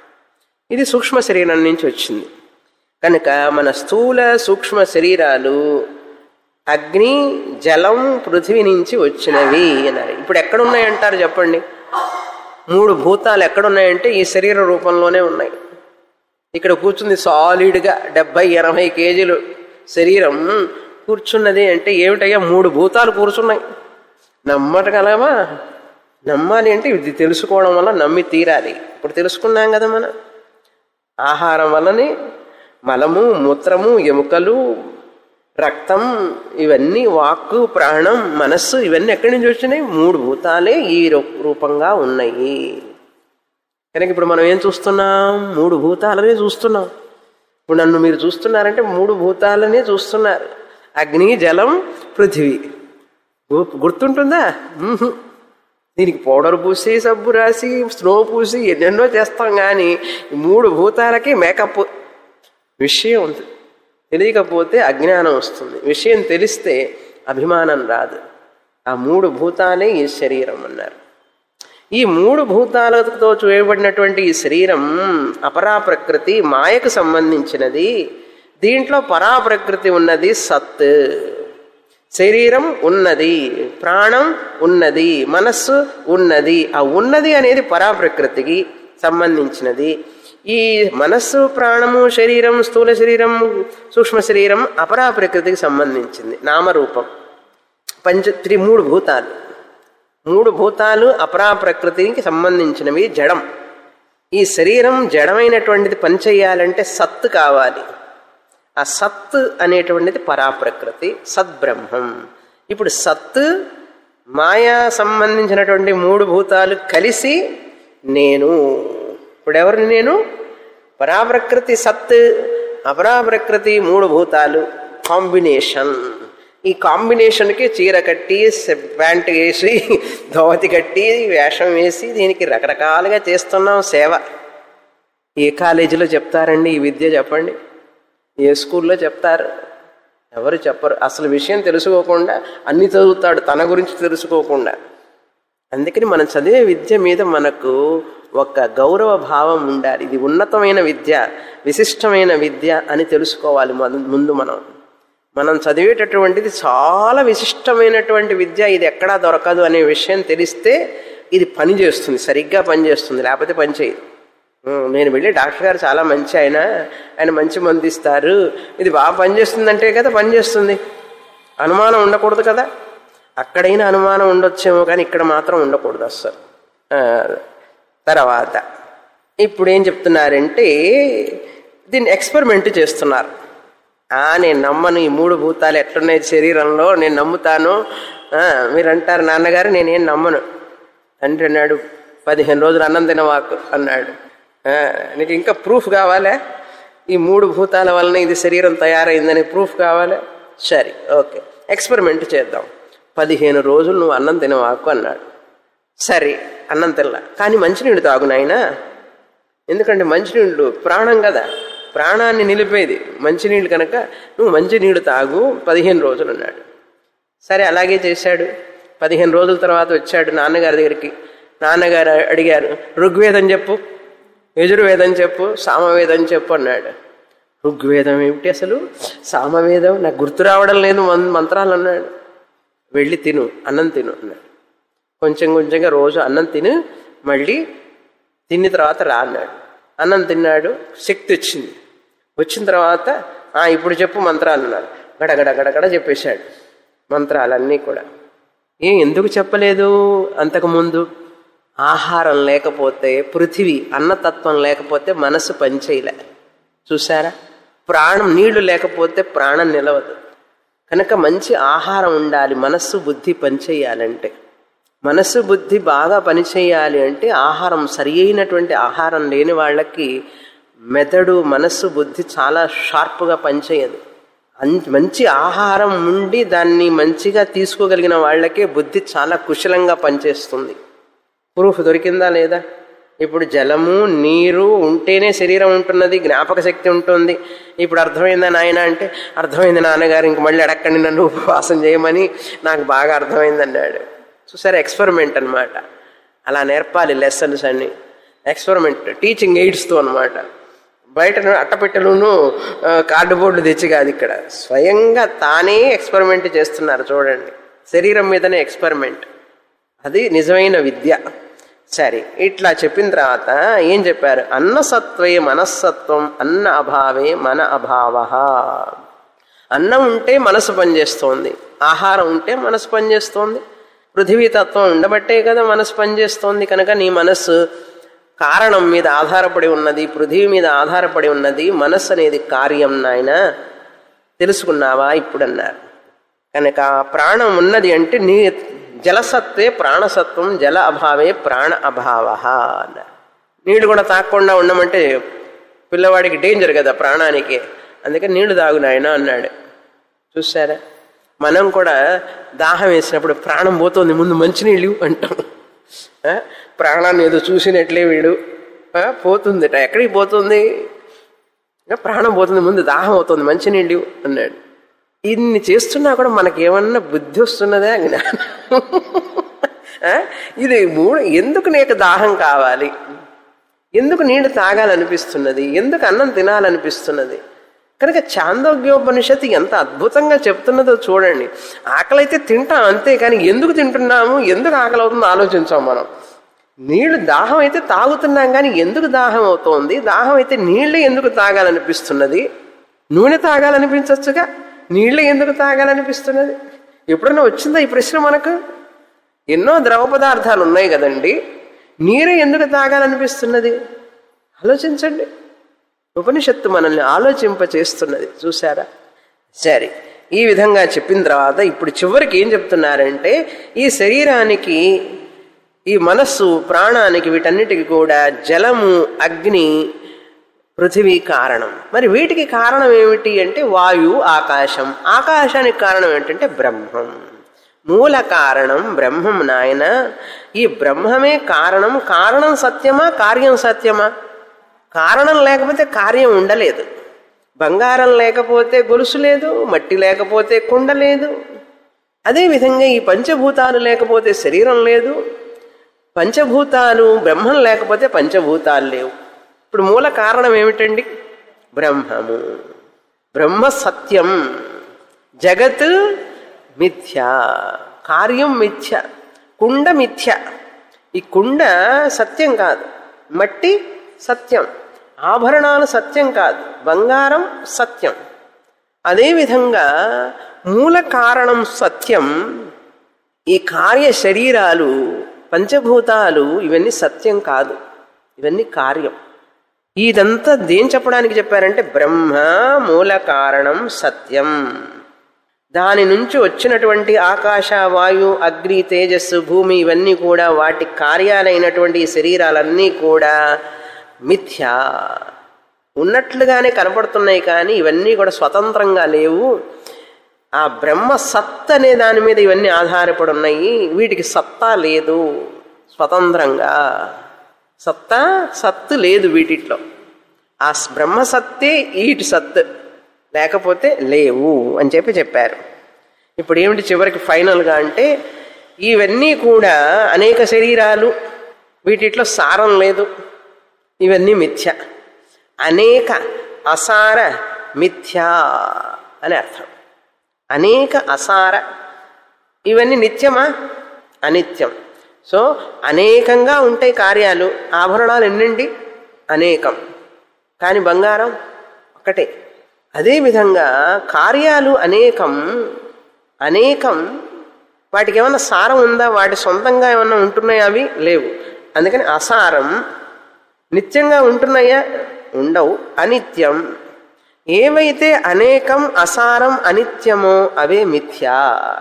ఇది సూక్ష్మ శరీరం నుంచి వచ్చింది కనుక మన స్థూల సూక్ష్మ శరీరాలు అగ్ని జలం పృథివీ నుంచి వచ్చినవి అన్నారు ఇప్పుడు ఎక్కడున్నాయంటారు చెప్పండి మూడు భూతాలు ఎక్కడున్నాయంటే ఈ శరీర రూపంలోనే ఉన్నాయి ఇక్కడ కూర్చుంది సాలిడ్గా డెబ్బై ఎనభై కేజీలు శరీరం కూర్చున్నది అంటే ఏమిటయ్యా మూడు భూతాలు కూర్చున్నాయి నమ్మటగలమా నమ్మాలి అంటే ఇది తెలుసుకోవడం వల్ల నమ్మి తీరాలి ఇప్పుడు తెలుసుకున్నాం కదా మనం ఆహారం వల్లనే మలము మూత్రము ఎముకలు రక్తం ఇవన్నీ వాక్కు ప్రాణం మనస్సు ఇవన్నీ ఎక్కడి నుంచి వచ్చినాయి మూడు భూతాలే ఈ రూ- రూపంగా ఉన్నాయి కనుక ఇప్పుడు మనం ఏం చూస్తున్నాం మూడు భూతాలనే చూస్తున్నాం ఇప్పుడు నన్ను మీరు చూస్తున్నారంటే మూడు భూతాలనే చూస్తున్నారు అగ్ని జలం పృథివీ గు- గుర్తుంటుందా మ్హూ. దీనికి పౌడర్ పూసి సబ్బు రాసి స్నో పూసి ఎన్నెన్నో చేస్తాం కానీ ఈ మూడు భూతాలకి మేకప్ విషయం ఉంది తెలియకపోతే అజ్ఞానం వస్తుంది విషయం తెలిస్తే అభిమానం రాదు ఆ మూడు భూతాలే ఈ శరీరం అన్నారు ఈ మూడు భూతాలతో చేయబడినటువంటి ఈ శరీరం అపరా ప్రకృతి మాయకు సంబంధించినది దీంట్లో పరా ప్రకృతి ఉన్నది సత్ శరీరం ఉన్నది ప్రాణం ఉన్నది మనస్సు ఉన్నది ఆ ఉన్నది అనేది పరా ప్రకృతికి సంబంధించినది ఈ మనస్సు ప్రాణము శరీరం స్థూల శరీరం సూక్ష్మ శరీరం అపరా ప్రకృతికి సంబంధించింది నామరూపం పంచ త్రి మూడు భూతాలు మూడు భూతాలు అపరా ప్రకృతికి సంబంధించినవి జడం ఈ శరీరం జడమైనటువంటిది పనిచేయాలంటే సత్తు కావాలి ఆ సత్ అనేటువంటిది పరాప్రకృతి సద్బ్రహ్మం ఇప్పుడు సత్ మాయా సంబంధించినటువంటి మూడు భూతాలు కలిసి నేను ఇప్పుడు ఎవరిని నేను పరాప్రకృతి సత్ అపరాప్రకృతి మూడు భూతాలు కాంబినేషన్ ఈ కాంబినేషన్కి చీర కట్టి ప్యాంట్ వేసి ధోతి కట్టి వేషం వేసి దీనికి రకరకాలుగా చేస్తున్నాం సేవ ఏ కాలేజీలో చెప్తారండి ఈ విద్య చెప్పండి ఏ స్కూల్లో చెప్తారు ఎవరు చెప్పరు అసలు విషయం తెలుసుకోకుండా అన్ని చదువుతాడు తన గురించి తెలుసుకోకుండా అందుకని మనం చదివే విద్య మీద మనకు ఒక గౌరవ భావం ఉండాలి ఇది ఉన్నతమైన విద్య విశిష్టమైన విద్య అని తెలుసుకోవాలి మన ముందు మనం మనం చదివేటటువంటిది చాలా విశిష్టమైనటువంటి విద్య ఇది ఎక్కడా దొరకదు అనే విషయం తెలిస్తే ఇది పని చేస్తుంది సరిగ్గా పని చేస్తుంది లేకపోతే పని చేయదు ఉం, నేను వెళ్ళి డాక్టర్ గారు చాలా మంచి ఆయన ఆయన మంచి మందు ఇస్తారు ఇది బాగా పనిచేస్తుందంటే కదా పనిచేస్తుంది అనుమానం ఉండకూడదు కదా అక్కడైనా అనుమానం ఉండొచ్చేమో కానీ ఇక్కడ మాత్రం ఉండకూడదు అస్సలు ఆ, తర్వాత ఇప్పుడు ఏం చెప్తున్నారంటే దీన్ని ఎక్స్పెరిమెంట్ చేస్తున్నారు ఆ, నేను నమ్మను ఈ మూడు భూతాలు ఎట్లున్నాయి శరీరంలో నేను నమ్ముతాను ఆ, మీరు అంటారు నాన్నగారు నేనేం నమ్మను తండ్రి అన్నాడు పదిహేను రోజులు అన్నం తినవాకు అన్నాడు ఆ, నీకు ఇంకా ప్రూఫ్ కావాలా ఈ మూడు భూతాల వలన ఇది శరీరం తయారైందని ప్రూఫ్ కావాలా సరే ఓకే ఎక్స్పెరిమెంట్ చేద్దాం పదిహేను రోజులు నువ్వు అన్నం తినవాకు అన్నాడు సరే అన్నం తినలా కానీ మంచినీళ్ళు తాగు నాయనా ఎందుకంటే మంచినీళ్ళు ప్రాణం కదా ప్రాణాన్ని నిలిపేది మంచినీళ్ళు కనుక నువ్వు మంచినీళ్ళు తాగు పదిహేను రోజులు అన్నాడు సరే అలాగే చేశాడు పదిహేను రోజుల తర్వాత వచ్చాడు నాన్నగారి దగ్గరికి నాన్నగారు అడిగారు ఋగ్వేదం చెప్పు యజుర్వేదం చెప్పు సామవేదం చెప్పు అన్నాడు ఋగ్వేదం ఏమిటి అసలు సామవేదం నాకు గుర్తు రావడం లేదు మన్- మంత్రాలు అన్నాడు వెళ్ళి తిను అన్నం తిను అన్నాడు కొంచెం కొంచెంగా రోజు అన్నం తిను మళ్ళీ తిన్న తర్వాత రా అన్నాడు అన్నం తిన్నాడు శక్తి వచ్చింది వచ్చిన తర్వాత "ఆ, ఇప్పుడు చెప్పు మంత్రాలు అన్నాడు గడగడ గడగడ చెప్పేశాడు మంత్రాలన్నీ కూడా ఏ ఎందుకు చెప్పలేదు అంతకుముందు ఆహారం లేకపోతే పృథివీ అన్నతత్వం లేకపోతే మనసు పనిచేయలే చూసారా ప్రాణం నీళ్లు లేకపోతే ప్రాణం నిలవదు కనుక మంచి ఆహారం ఉండాలి మనస్సు బుద్ధి పనిచేయాలంటే మనస్సు బుద్ధి బాగా పనిచేయాలి అంటే ఆహారం సరి అయినటువంటి ఆహారం లేని వాళ్ళకి మెదడు మనస్సు బుద్ధి చాలా షార్ప్గా పనిచేయదు అన్- మంచి ఆహారం ఉండి దాన్ని మంచిగా తీసుకోగలిగిన వాళ్ళకే బుద్ధి చాలా కుశలంగా పనిచేస్తుంది ప్రూఫ్ దొరికిందా లేదా ఇప్పుడు జలము నీరు ఉంటేనే శరీరం ఉంటున్నది జ్ఞాపక శక్తి ఉంటుంది ఇప్పుడు అర్థమైందా నాయన అంటే అర్థమైంది నాన్నగారు ఇంక మళ్ళీ అడక్కండి నన్ను ఉపవాసం చేయమని నాకు బాగా అర్థమైంది అన్నాడు చూసారా ఎక్స్పెరిమెంట్ అన్నమాట అలా నేర్పాలి లెసన్స్ అన్ని ఎక్స్పెరిమెంట్ టీచింగ్ ఎయిడ్స్తో అనమాట బయట అట్టపెట్టెలును ఆ, కార్డు బోర్డులు తెచ్చి కాదు ఇక్కడ స్వయంగా తానే ఎక్స్పెరిమెంట్ చేస్తున్నారు చూడండి శరీరం మీదనే ఎక్స్పెరిమెంట్ అది నిజమైన విద్య సరే ఇట్లా చెప్పిన తర్వాత ఏం చెప్పారు అన్నసత్వే మనస్సత్వం అన్న అభావే మన అభావ అన్నం ఉంటే మనసు పనిచేస్తోంది ఆహారం ఉంటే మనసు పనిచేస్తోంది పృథివీ తత్వం ఉండబట్టే కదా మనసు పనిచేస్తోంది కనుక నీ మనస్సు కారణం మీద ఆధారపడి ఉన్నది పృథివీ మీద ఆధారపడి ఉన్నది మనస్సు అనేది కార్యం నాయన తెలుసుకున్నావా ఇప్పుడు అన్నారు కనుక ప్రాణం ఉన్నది అంటే నీ జలసత్వే ప్రాణసత్వం జల అభావే ప్రాణ అభావ అన్నారు నీళ్లు కూడా తాగకుండా ఉండమంటే పిల్లవాడికి డేంజర్ కదా ప్రాణానికి అందుకని నీళ్లు తాగు నాయన అన్నాడు చూసారా మనం కూడా దాహం వేసినప్పుడు ప్రాణం పోతుంది ముందు మంచినీళ్ళు అంటాం ఆ? ప్రాణాన్ని ఏదో చూసినట్లే వీడు ఆ? పోతుందిట ఎక్కడికి పోతుంది ఇంకా ప్రాణం పోతుంది ముందు దాహం అవుతుంది మంచినీళ్ళు అన్నాడు ఇన్ని చేస్తున్నా కూడా మనకేమన్నా బుద్ధి వస్తున్నదా జ్ఞానం ఆ? ఇది మూడు ఎందుకు నీకు దాహం కావాలి ఎందుకు నీళ్లు తాగాలనిపిస్తున్నది ఎందుకు అన్నం తినాలనిపిస్తున్నది కనుక చాందోగ్యోపనిషత్తు ఎంత అద్భుతంగా చెప్తున్నదో చూడండి ఆకలి అయితే తింటాం అంతే కానీ ఎందుకు తింటున్నాము ఎందుకు ఆకలి అవుతుందో ఆలోచించాం మనం నీళ్లు దాహం అయితే తాగుతున్నాం కానీ ఎందుకు దాహం అవుతోంది దాహం అయితే నీళ్లు ఎందుకు తాగాలనిపిస్తున్నది నూనె తాగాలనిపించవచ్చుగా నీళ్లు ఎందుకు తాగాలనిపిస్తున్నది ఎప్పుడన్నా వచ్చిందా ఈ ప్రశ్న మనకు ఎన్నో ద్రవ పదార్థాలు ఉన్నాయి కదండి నీరు ఎందుకు తాగాలనిపిస్తున్నది ఆలోచించండి ఉపనిషత్తు మనల్ని ఆలోచింపచేస్తున్నది చూసారా సరే ఈ విధంగా చెప్పిన తర్వాత ఇప్పుడు చివరికి ఏం చెప్తున్నారంటే ఈ శరీరానికి ఈ మనస్సు ప్రాణానికి వీటన్నిటికి కూడా జలము అగ్ని పృథివీ కారణం మరి వీటికి కారణం ఏమిటి అంటే వాయు ఆకాశం ఆకాశానికి కారణం ఏంటంటే బ్రహ్మం మూల కారణం బ్రహ్మం నాయన ఈ బ్రహ్మమే కారణం కారణం సత్యమా కార్యం సత్యమా కారణం లేకపోతే కార్యం ఉండలేదు బంగారం లేకపోతే గొలుసు లేదు మట్టి లేకపోతే కుండ లేదు అదేవిధంగా ఈ పంచభూతాలు లేకపోతే శరీరం లేదు పంచభూతాలు బ్రహ్మం లేకపోతే పంచభూతాలు లేవు ఇప్పుడు మూల కారణం ఏమిటండి బ్రహ్మము బ్రహ్మ సత్యం జగత్ మిథ్య కార్యం మిథ్య కుండ మిథ్య ఈ కుండ సత్యం కాదు మట్టి సత్యం ఆభరణాలు సత్యం కాదు బంగారం సత్యం అదేవిధంగా మూల కారణం సత్యం ఈ కార్య శరీరాలు పంచభూతాలు ఇవన్నీ సత్యం కాదు ఇవన్నీ కార్యం ఇదంతా దేం చెప్పడానికి చెప్పారంటే బ్రహ్మ మూల కారణం సత్యం దాని నుంచి వచ్చినటువంటి ఆకాశ వాయు అగ్ని తేజస్సు భూమి ఇవన్నీ కూడా వాటి కార్యాలైనటువంటి ఈ శరీరాలన్నీ కూడా మిథ్య ఉన్నట్లుగానే కనపడుతున్నాయి కానీ ఇవన్నీ కూడా స్వతంత్రంగా లేవు ఆ బ్రహ్మ సత్ అనే దాని మీద ఇవన్నీ ఆధారపడి ఉన్నాయి వీటికి సత్తా లేదు స్వతంత్రంగా సత్తా సత్తు లేదు వీటిట్లో ఆ బ్రహ్మ సత్తే ఈటి సత్ లేకపోతే లేవు అని చెప్పి చెప్పారు ఇప్పుడు ఏమిటి చివరికి ఫైనల్గా అంటే ఇవన్నీ కూడా అనేక శరీరాలు వీటిట్లో సారం లేదు ఇవన్నీ మిథ్య అనేక అసార మిథ్య అని అర్థం అనేక అసార ఇవన్నీ నిత్యమా అనిత్యం సో అనేకంగా ఉంటాయి కార్యాలు ఆభరణాలు ఎన్నండి అనేకం కానీ బంగారం ఒకటే అదేవిధంగా కార్యాలు అనేకం అనేకం వాటికి ఏమన్నా సారం ఉందా వాటి సొంతంగా ఏమన్నా ఉంటున్నాయా అవి లేవు అందుకని అసారం నిత్యంగా ఉంటున్నాయా ఉండవు అనిత్యం ఏవైతే అనేకం అసారం అనిత్యమో అవే మిథ్యా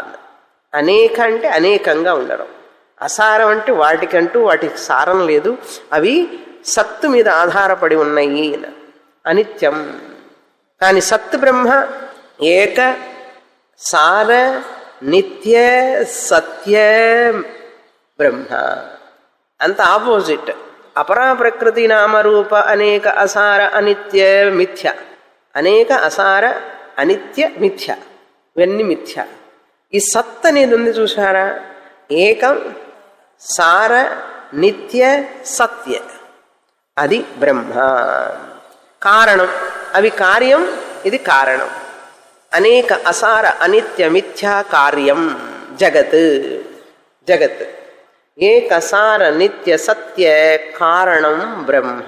అనేక అంటే అనేకంగా ఉండడం అసారం అంటే వాటికంటూ వాటికి సారం లేదు అవి సత్తు మీద ఆధారపడి ఉన్నాయి అనిత్యం కానీ సత్ బ్రహ్మ ఏక సార నిత్య సత్య బ్రహ్మ అంత ఆపోజిట్ అపరా ప్రకృతి నామరూప అనేక అసార అనిత్య మిథ్య అనేక అసార అనిత్య మిథ్య ఇవన్నీ మిథ్య ఈ సత్ అనేది ఉంది చూసారా ఏకం సార నిత్య సత్య అది బ్రహ్మ కారణం అవి కార్యం ఇది కారణం అనేక అసార అనిత్య మిథ్యా కార్యం జగత్ జగత్ ఏకసార నిత్య సత్య కారణం బ్రహ్మ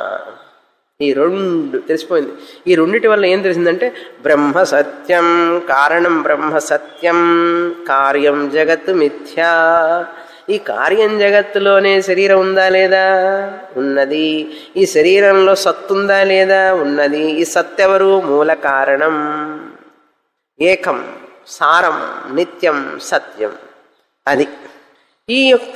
ఈ రెండు తెలిసిపోయింది ఈ రెండిటి వల్ల ఏం తెలిసిందంటే బ్రహ్మ సత్యం కారణం బ్రహ్మ సత్యం కార్యం జగత్ మిథ్యా ఈ కార్యం జగత్తులోనే శరీరం ఉందా లేదా ఉన్నది ఈ శరీరంలో సత్తుందా లేదా ఉన్నది ఈ సత్తెవరు మూల కారణం ఏకం సారం నిత్యం సత్యం అది ఈ యొక్క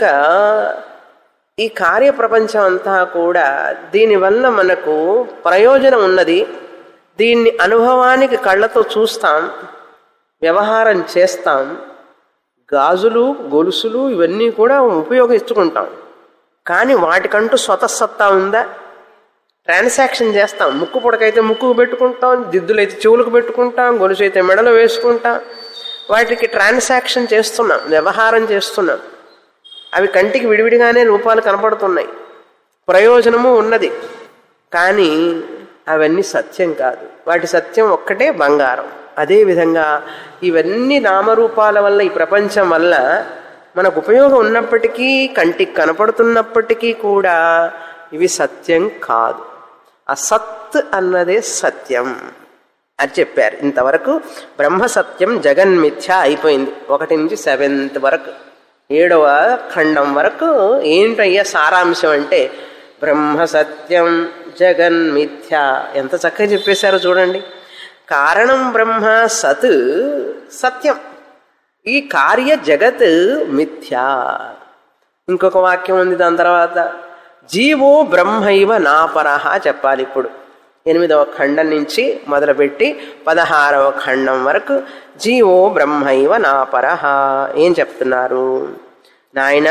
ఈ కార్యప్రపంచం అంతా కూడా దీనివల్ల మనకు ప్రయోజనం ఉన్నది దీన్ని అనుభవానికి కళ్ళతో చూస్తాం వ్యవహారం చేస్తాం గాజులు గొలుసులు ఇవన్నీ కూడా ఉపయోగించుకుంటాం కానీ వాటికంటూ స్వతసత్తా ఉందా ట్రాన్సాక్షన్ చేస్తాం ముక్కు పుడకైతే ముక్కుకు పెట్టుకుంటాం దిద్దులైతే చెవులకు పెట్టుకుంటాం గొలుసు అయితే మెడలో వేసుకుంటాం వాటికి ట్రాన్సాక్షన్ చేస్తున్నాం వ్యవహారం చేస్తున్నాం అవి కంటికి విడివిడిగానే రూపాలు కనపడుతున్నాయి ప్రయోజనము ఉన్నది కానీ అవన్నీ సత్యం కాదు వాటి సత్యం ఒక్కటే బంగారం అదేవిధంగా ఇవన్నీ నామరూపాల వల్ల ఈ ప్రపంచం వల్ల మనకు ఉపయోగం ఉన్నప్పటికీ కంటికి కనపడుతున్నప్పటికీ కూడా ఇవి సత్యం కాదు అసత్ అన్నదే సత్యం అని చెప్పారు ఇంతవరకు బ్రహ్మ సత్యం జగన్మిథ్య అయిపోయింది ఒకటి నుంచి సెవెంత్ వరకు ఏడవ ఖండం వరకు ఏంటయ్యా సారాంశం అంటే బ్రహ్మ సత్యం జగన్మిథ్యా ఎంత చక్కగా చెప్పేశారో చూడండి కారణం బ్రహ్మ సత్ సత్యం ఈ కార్య జగత్ మిథ్యా ఇంకొక వాక్యం ఉంది దాని తర్వాత జీవో బ్రహ్మైవ నాపరహ చెప్పాలి ఇప్పుడు ఎనిమిదవ ఖండం నుంచి మొదలుపెట్టి పదహారవ ఖండం వరకు జీవో బ్రహ్మైవ నాపరహ ఏం చెప్తున్నారు నాయన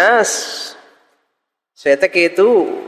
శ్వేతకేతు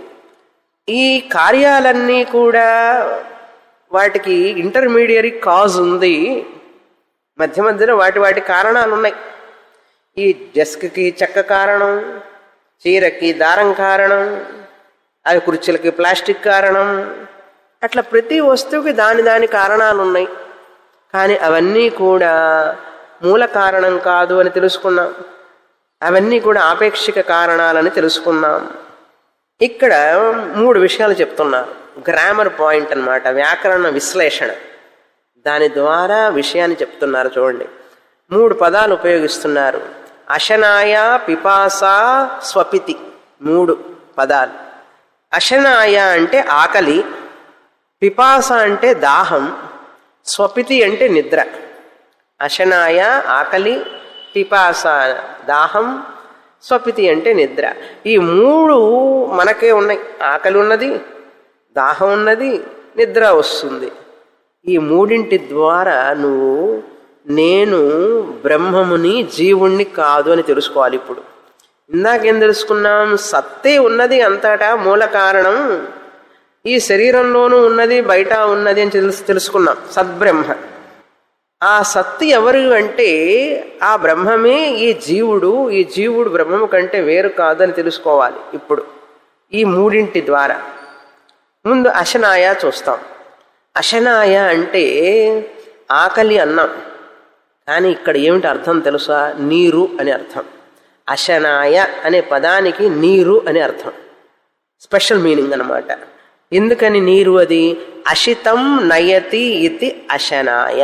ఈ కార్యాలన్నీ కూడా వాటికి ఇంటర్మీడియరీ కాజ్ ఉంది మధ్య మధ్యలో వాటి వాటి కారణాలు ఉన్నాయి ఈ డెస్క్కి చెక్క కారణం చీరకి దారం కారణం అవి కుర్చీలకి ప్లాస్టిక్ కారణం అట్లా ప్రతి వస్తువుకి దాని దాని కారణాలు ఉన్నాయి కానీ అవన్నీ కూడా మూల కారణం కాదు అని తెలుసుకున్నాం అవన్నీ కూడా ఆపేక్షిక కారణాలని తెలుసుకున్నాం ఇక్కడ మూడు విషయాలు చెప్తున్నారు గ్రామర్ పాయింట్ అన్నమాట వ్యాకరణ విశ్లేషణ దాని ద్వారా విషయాన్ని చెప్తున్నారు చూడండి మూడు పదాలు ఉపయోగిస్తున్నారు అశనాయ పిపాస స్వపితి మూడు పదాలు అశనాయ అంటే ఆకలి పిపాస అంటే దాహం స్వపితి అంటే నిద్ర అశనాయ ఆకలి పిపాస దాహం స్వపితి అంటే నిద్ర ఈ మూడు మనకే ఉన్నాయి ఆకలి ఉన్నది దాహం ఉన్నది నిద్ర వస్తుంది ఈ మూడింటి ద్వారా నువ్వు నేను బ్రహ్మముని జీవుణ్ణి కాదు అని తెలుసుకోవాలి ఇప్పుడు ఇందాకేం తెలుసుకున్నాం సత్తే ఉన్నది అంతటా మూల కారణం ఈ శరీరంలోనూ ఉన్నది బయట ఉన్నది అని తెలుసు తెలుసుకున్నాం సద్బ్రహ్మ ఆ సత్తు ఎవరు అంటే ఆ బ్రహ్మమే ఈ జీవుడు ఈ జీవుడు బ్రహ్మము కంటే వేరు కాదని తెలుసుకోవాలి ఇప్పుడు ఈ మూడింటి ద్వారా ముందు అశనాయ చూస్తాం అశనాయ అంటే ఆకలి అన్నాం కానీ ఇక్కడ ఏమిటి అర్థం తెలుసా నీరు అని అర్థం అశనాయ అనే పదానికి నీరు అని అర్థం స్పెషల్ మీనింగ్ అనమాట ఎందుకని నీరు అది అశితం నయతి ఇది అశనాయ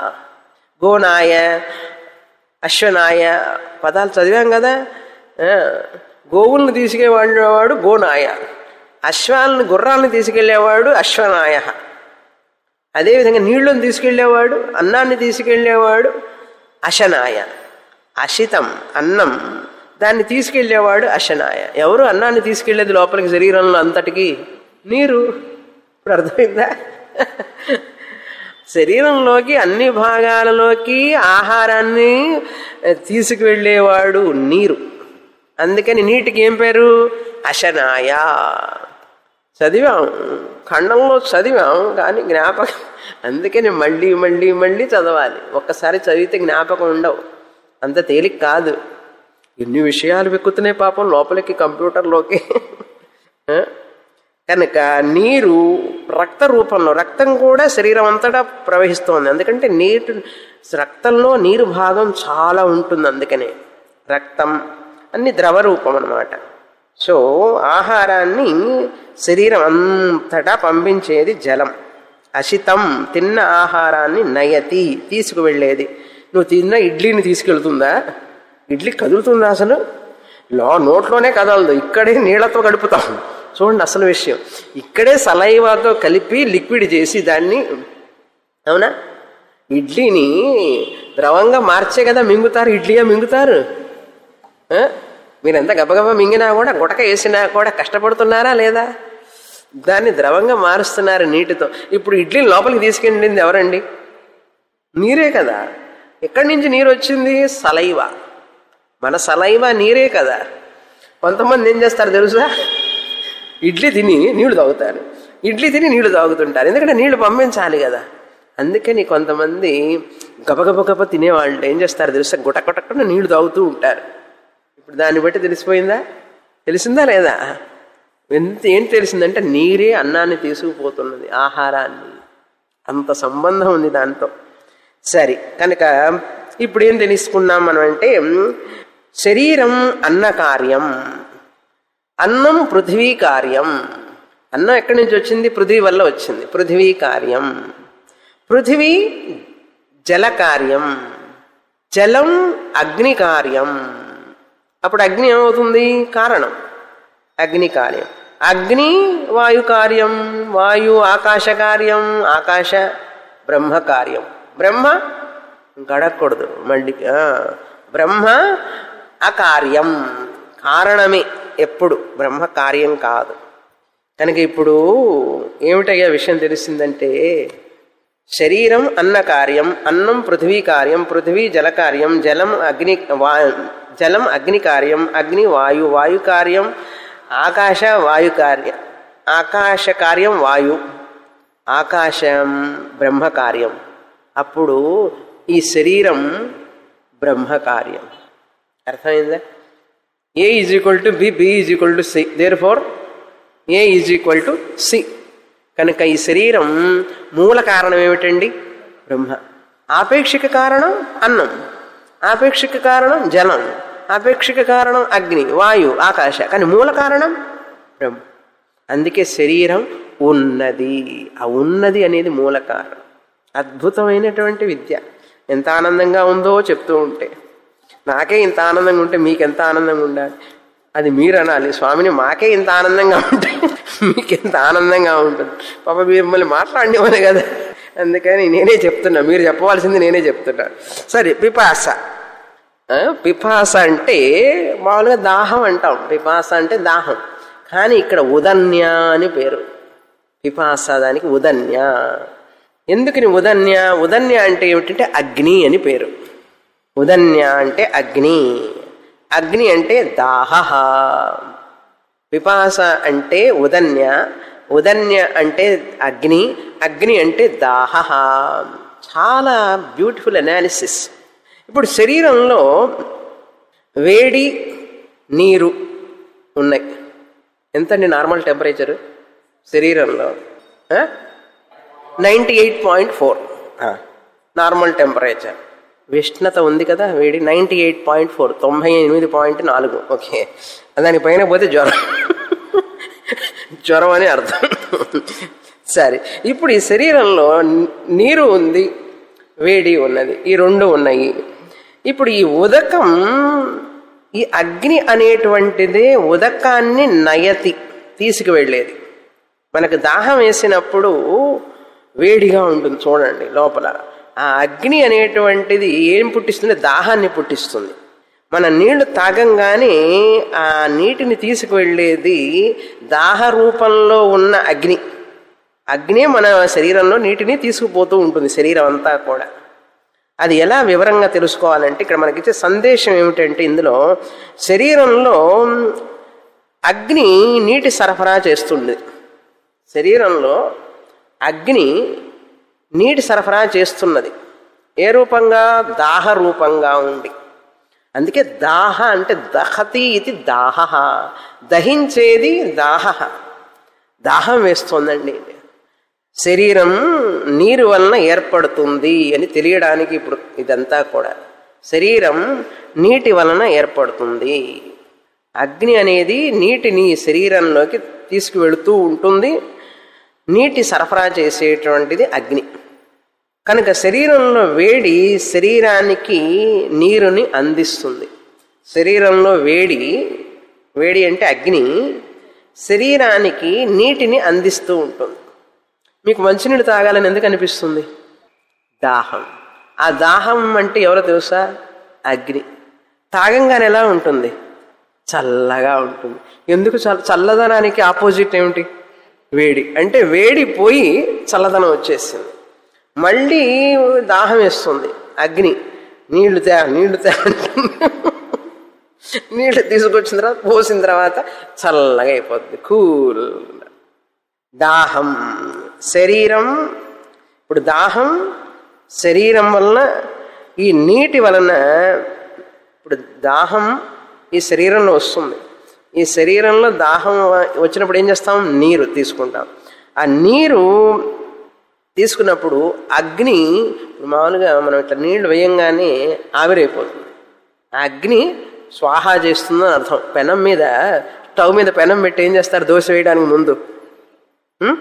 గోనాయ అశ్వనాయ పదాలు చదివాం కదా ఆ, గోవుల్ని తీసుకెళ్ళేవాడు గోనాయ అశ్వాలను గుర్రాలను తీసుకెళ్లేవాడు అశ్వనాయ అదేవిధంగా నీళ్లను తీసుకెళ్లేవాడు అన్నాన్ని తీసుకెళ్లేవాడు అశనాయ అశితం అన్నం దాన్ని తీసుకెళ్లేవాడు అశనాయ ఎవరు అన్నాన్ని తీసుకెళ్లేది లోపలికి శరీరంలో అంతటికి నీరు ఇప్పుడు అర్థమైందా శరీరంలోకి అన్ని భాగాలలోకి ఆహారాన్ని తీసుకువెళ్ళేవాడు నీరు అందుకని నీటికి ఏం పేరు అశనాయ చదివాం ఖండంలో చదివాం కానీ జ్ఞాపకం అందుకని మళ్ళీ మళ్ళీ మళ్ళీ చదవాలి ఒక్కసారి చదివితే జ్ఞాపకం ఉండవు అంత తేలిక కాదు ఎన్ని విషయాలు వెక్కుతున్నాయి పాపం లోపలికి కంప్యూటర్లోకి ఆ? కనుక నీరు రక్త రూపంలో రక్తం కూడా శరీరం అంతటా ప్రవహిస్తోంది ఎందుకంటే నీటి రక్తంలో నీరు భాగం చాలా ఉంటుంది అందుకనే రక్తం అన్ని ద్రవ రూపం అన్నమాట సో ఆహారాన్ని శరీరం అంతటా పంపించేది జలం అశితం తిన్న ఆహారాన్ని నయతి తీసుకువెళ్ళేది నువ్వు తిన్న ఇడ్లీని తీసుకెళ్తుందా ఇడ్లీ కదులుతుందా అసలు లో నోట్లోనే కదలదు ఇక్కడే నీళ్లతో గడుపుతాం చూడండి అసలు విషయం ఇక్కడే సలైవాతో కలిపి లిక్విడ్ చేసి దాన్ని అవునా ఇడ్లీని ద్రవంగా మార్చే కదా మింగుతారు ఇడ్లీగా మింగుతారు ఆ? మీరెంత గబగబా మింగినా కూడా గుటక వేసినా కూడా కష్టపడుతున్నారా లేదా దాన్ని ద్రవంగా మారుస్తున్నారు నీటితో ఇప్పుడు ఇడ్లీ లోపలికి తీసుకెళ్ళింది ఎవరండి నీరే కదా ఎక్కడి నుంచి నీరు వచ్చింది సలైవ మన సలైవ నీరే కదా కొంతమంది ఏం చేస్తారు తెలుసా ఇడ్లీ తిని నీళ్లు తాగుతారు ఇడ్లీ తిని నీళ్లు తాగుతుంటారు ఎందుకంటే నీళ్లు పంపించాలి కదా అందుకని కొంతమంది గబగబ గబ తినేవాళ్ళు ఏం చేస్తారు తెలుసా గుటకొటకుండా నీళ్లు తాగుతూ ఉంటారు ఇప్పుడు దాన్ని బట్టి తెలిసిపోయిందా తెలిసిందా లేదా ఎంత ఏం తెలిసిందంటే నీరే అన్నాన్ని తీసుకుపోతున్నది ఆహారాన్ని అంత సంబంధం ఉంది దాంతో సరే కనుక ఇప్పుడు ఏం తెలుసుకున్నాం మనం అంటే శరీరం అన్న కార్యం అన్నం పృథివీ కార్యం అన్నం ఎక్కడి నుంచి వచ్చింది పృథివీ వల్ల వచ్చింది పృథివీ కార్యం పృథివీ జల కార్యం జలం అగ్ని కార్యం అప్పుడు అగ్ని ఏమవుతుంది కారణం అగ్ని కార్యం అగ్ని వాయు కార్యం వాయు ఆకాశ కార్యం ఆకాశ బ్రహ్మ కార్యం బ్రహ్మ గడకూడదు మళ్ళీ ఆ, బ్రహ్మ అకార్యం కారణమే ఎప్పుడు బ్రహ్మ కార్యం కాదు కనుక ఇప్పుడు ఏమిటయ్యా విషయం తెలిసిందంటే శరీరం అన్న కార్యం అన్నం పృథ్వీ కార్యం పృథ్వీ జల కార్యం జలం అగ్ని వా జలం అగ్ని కార్యం అగ్ని వాయు వాయు కార్యం ఆకాశ వాయు కార్యం ఆకాశ కార్యం వాయు ఆకాశం బ్రహ్మ కార్యం అప్పుడు ఈ శరీరం బ్రహ్మ కార్యం అర్థమైందా A is equal to B B is equal to C therefore A is equal to C కనుక ఈ శరీరం మూల కారణం ఏమిటండి బ్రహ్మ ఆపేక్షిక కారణం అన్నం ఆపేక్షిక కారణం జలం ఆపేక్షిక కారణం అగ్ని వాయు ఆకాశ కానీ మూల కారణం బ్రహ్మ అందుకే శరీరం ఉన్నది ఆ ఉన్నది అనేది మూల కారణం అద్భుతమైనటువంటి విద్య ఎంత ఆనందంగా ఉందో చెప్తూ ఉంటే నాకే ఇంత ఆనందంగా ఉంటే మీకెంత ఆనందంగా ఉండాలి అది మీరు అనాలి స్వామిని మాకే ఇంత ఆనందంగా ఉంటే మీకెంత ఆనందంగా ఉంటుంది పాప మీరు మిమ్మల్ని మాట్లాడినవనే కదా అందుకని నేనే చెప్తున్నా మీరు చెప్పవలసింది నేనే చెప్తున్నా సరే పిపాస ఆ, పిపాస అంటే మామూలుగా దాహం అంటాం పిపాస అంటే దాహం కానీ ఇక్కడ ఉదన్య అని పేరు పిపాస దానికి ఉదన్య ఎందుకని ఉదన్య ఉదన్య అంటే ఏమిటంటే అగ్ని అని పేరు ఉదన్య అంటే అగ్ని అగ్ని అంటే దాహ పిపాస అంటే ఉదన్య ఉదన్య అంటే అగ్ని అగ్ని అంటే దాహ చాలా బ్యూటిఫుల్ అనాలిసిస్ ఇప్పుడు శరీరంలో వేడి నీరు ఉన్నాయి ఎంతండి నార్మల్ టెంపరేచర్ శరీరంలో ninety eight point four normal temperature ఉష్ణత ఉంది కదా వేడి నైంటీ ఎయిట్ పాయింట్ ఫోర్ తొంభై ఎనిమిది పాయింట్ నాలుగు ఓకే దానిపైన పోతే జ్వరం జ్వరం అని అర్థం సరే ఇప్పుడు ఈ శరీరంలో నీరు ఉంది వేడి ఉన్నది ఈ రెండు ఉన్నాయి ఇప్పుడు ఈ ఉదకం ఈ అగ్ని అనేటువంటిదే ఉదకాన్ని నయతి తీసుకువెళ్ళేది మనకు దాహం వేసినప్పుడు వేడిగా ఉంటుంది చూడండి లోపల ఆ అగ్ని అనేటువంటిది ఏం పుట్టిస్తుంది దాహాన్ని పుట్టిస్తుంది మన నీళ్లు తాగంగానే ఆ నీటిని తీసుకువెళ్ళేది దాహ రూపంలో ఉన్న అగ్ని అగ్నే మన శరీరంలో నీటిని తీసుకుపోతూ ఉంటుంది శరీరం అంతా కూడా అది ఎలా వివరంగా తెలుసుకోవాలంటే ఇక్కడ మనకిచ్చే సందేశం ఏమిటంటే ఇందులో శరీరంలో అగ్ని నీటి సరఫరా చేస్తుంది శరీరంలో అగ్ని నీటి సరఫరా చేస్తున్నది ఏ రూపంగా దాహ రూపంగా ఉంది అందుకే దాహ అంటే దహతి ఇది దాహ దహించేది దాహ దాహం వేస్తోందండి శరీరం నీరు వలన ఏర్పడుతుంది అని తెలియడానికి ఇప్పుడు ఇదంతా కూడా శరీరం నీటి వలన ఏర్పడుతుంది అగ్ని అనేది నీటిని శరీరంలోకి తీసుకువెళుతూ ఉంటుంది నీటి సరఫరా చేసేటువంటిది అగ్ని కనుక శరీరంలో వేడి శరీరానికి నీరుని అందిస్తుంది శరీరంలో వేడి వేడి అంటే అగ్ని శరీరానికి నీటిని అందిస్తూ ఉంటుంది మీకు మంచినీళ్ళు తాగాలని ఎందుకు అనిపిస్తుంది దాహం ఆ దాహం అంటే ఎవరో తెలుసా అగ్ని తాగంగానే ఎలా ఉంటుంది చల్లగా ఉంటుంది ఎందుకు చల్ల చల్లదనానికి ఆపోజిట్ ఏమిటి వేడి అంటే వేడి పోయి చల్లదనం వచ్చేసింది మళ్ళీ దాహం వేస్తుంది అగ్ని నీళ్లు తే నీళ్లు తే అంటుంది నీళ్లు తీసుకొచ్చిన తర్వాత పోసిన తర్వాత చల్లగా అయిపోతుంది కూల్ దాహం శరీరం ఇప్పుడు దాహం శరీరం వలన ఈ నీటి వలన ఇప్పుడు దాహం ఈ శరీరంలో వస్తుంది ఈ శరీరంలో దాహం వచ్చినప్పుడు ఏం చేస్తాం నీరు తీసుకుంటాం ఆ నీరు తీసుకున్నప్పుడు అగ్ని ఇప్పుడు మామూలుగా మనం ఇట్లా నీళ్లు వేయంగానే ఆవిరైపోతుంది ఆ అగ్ని స్వాహా చేస్తుందని అర్థం పెనం మీద స్టవ్ మీద పెనం పెట్టి ఏం చేస్తారు దోశ వేయడానికి ముందు ఉం?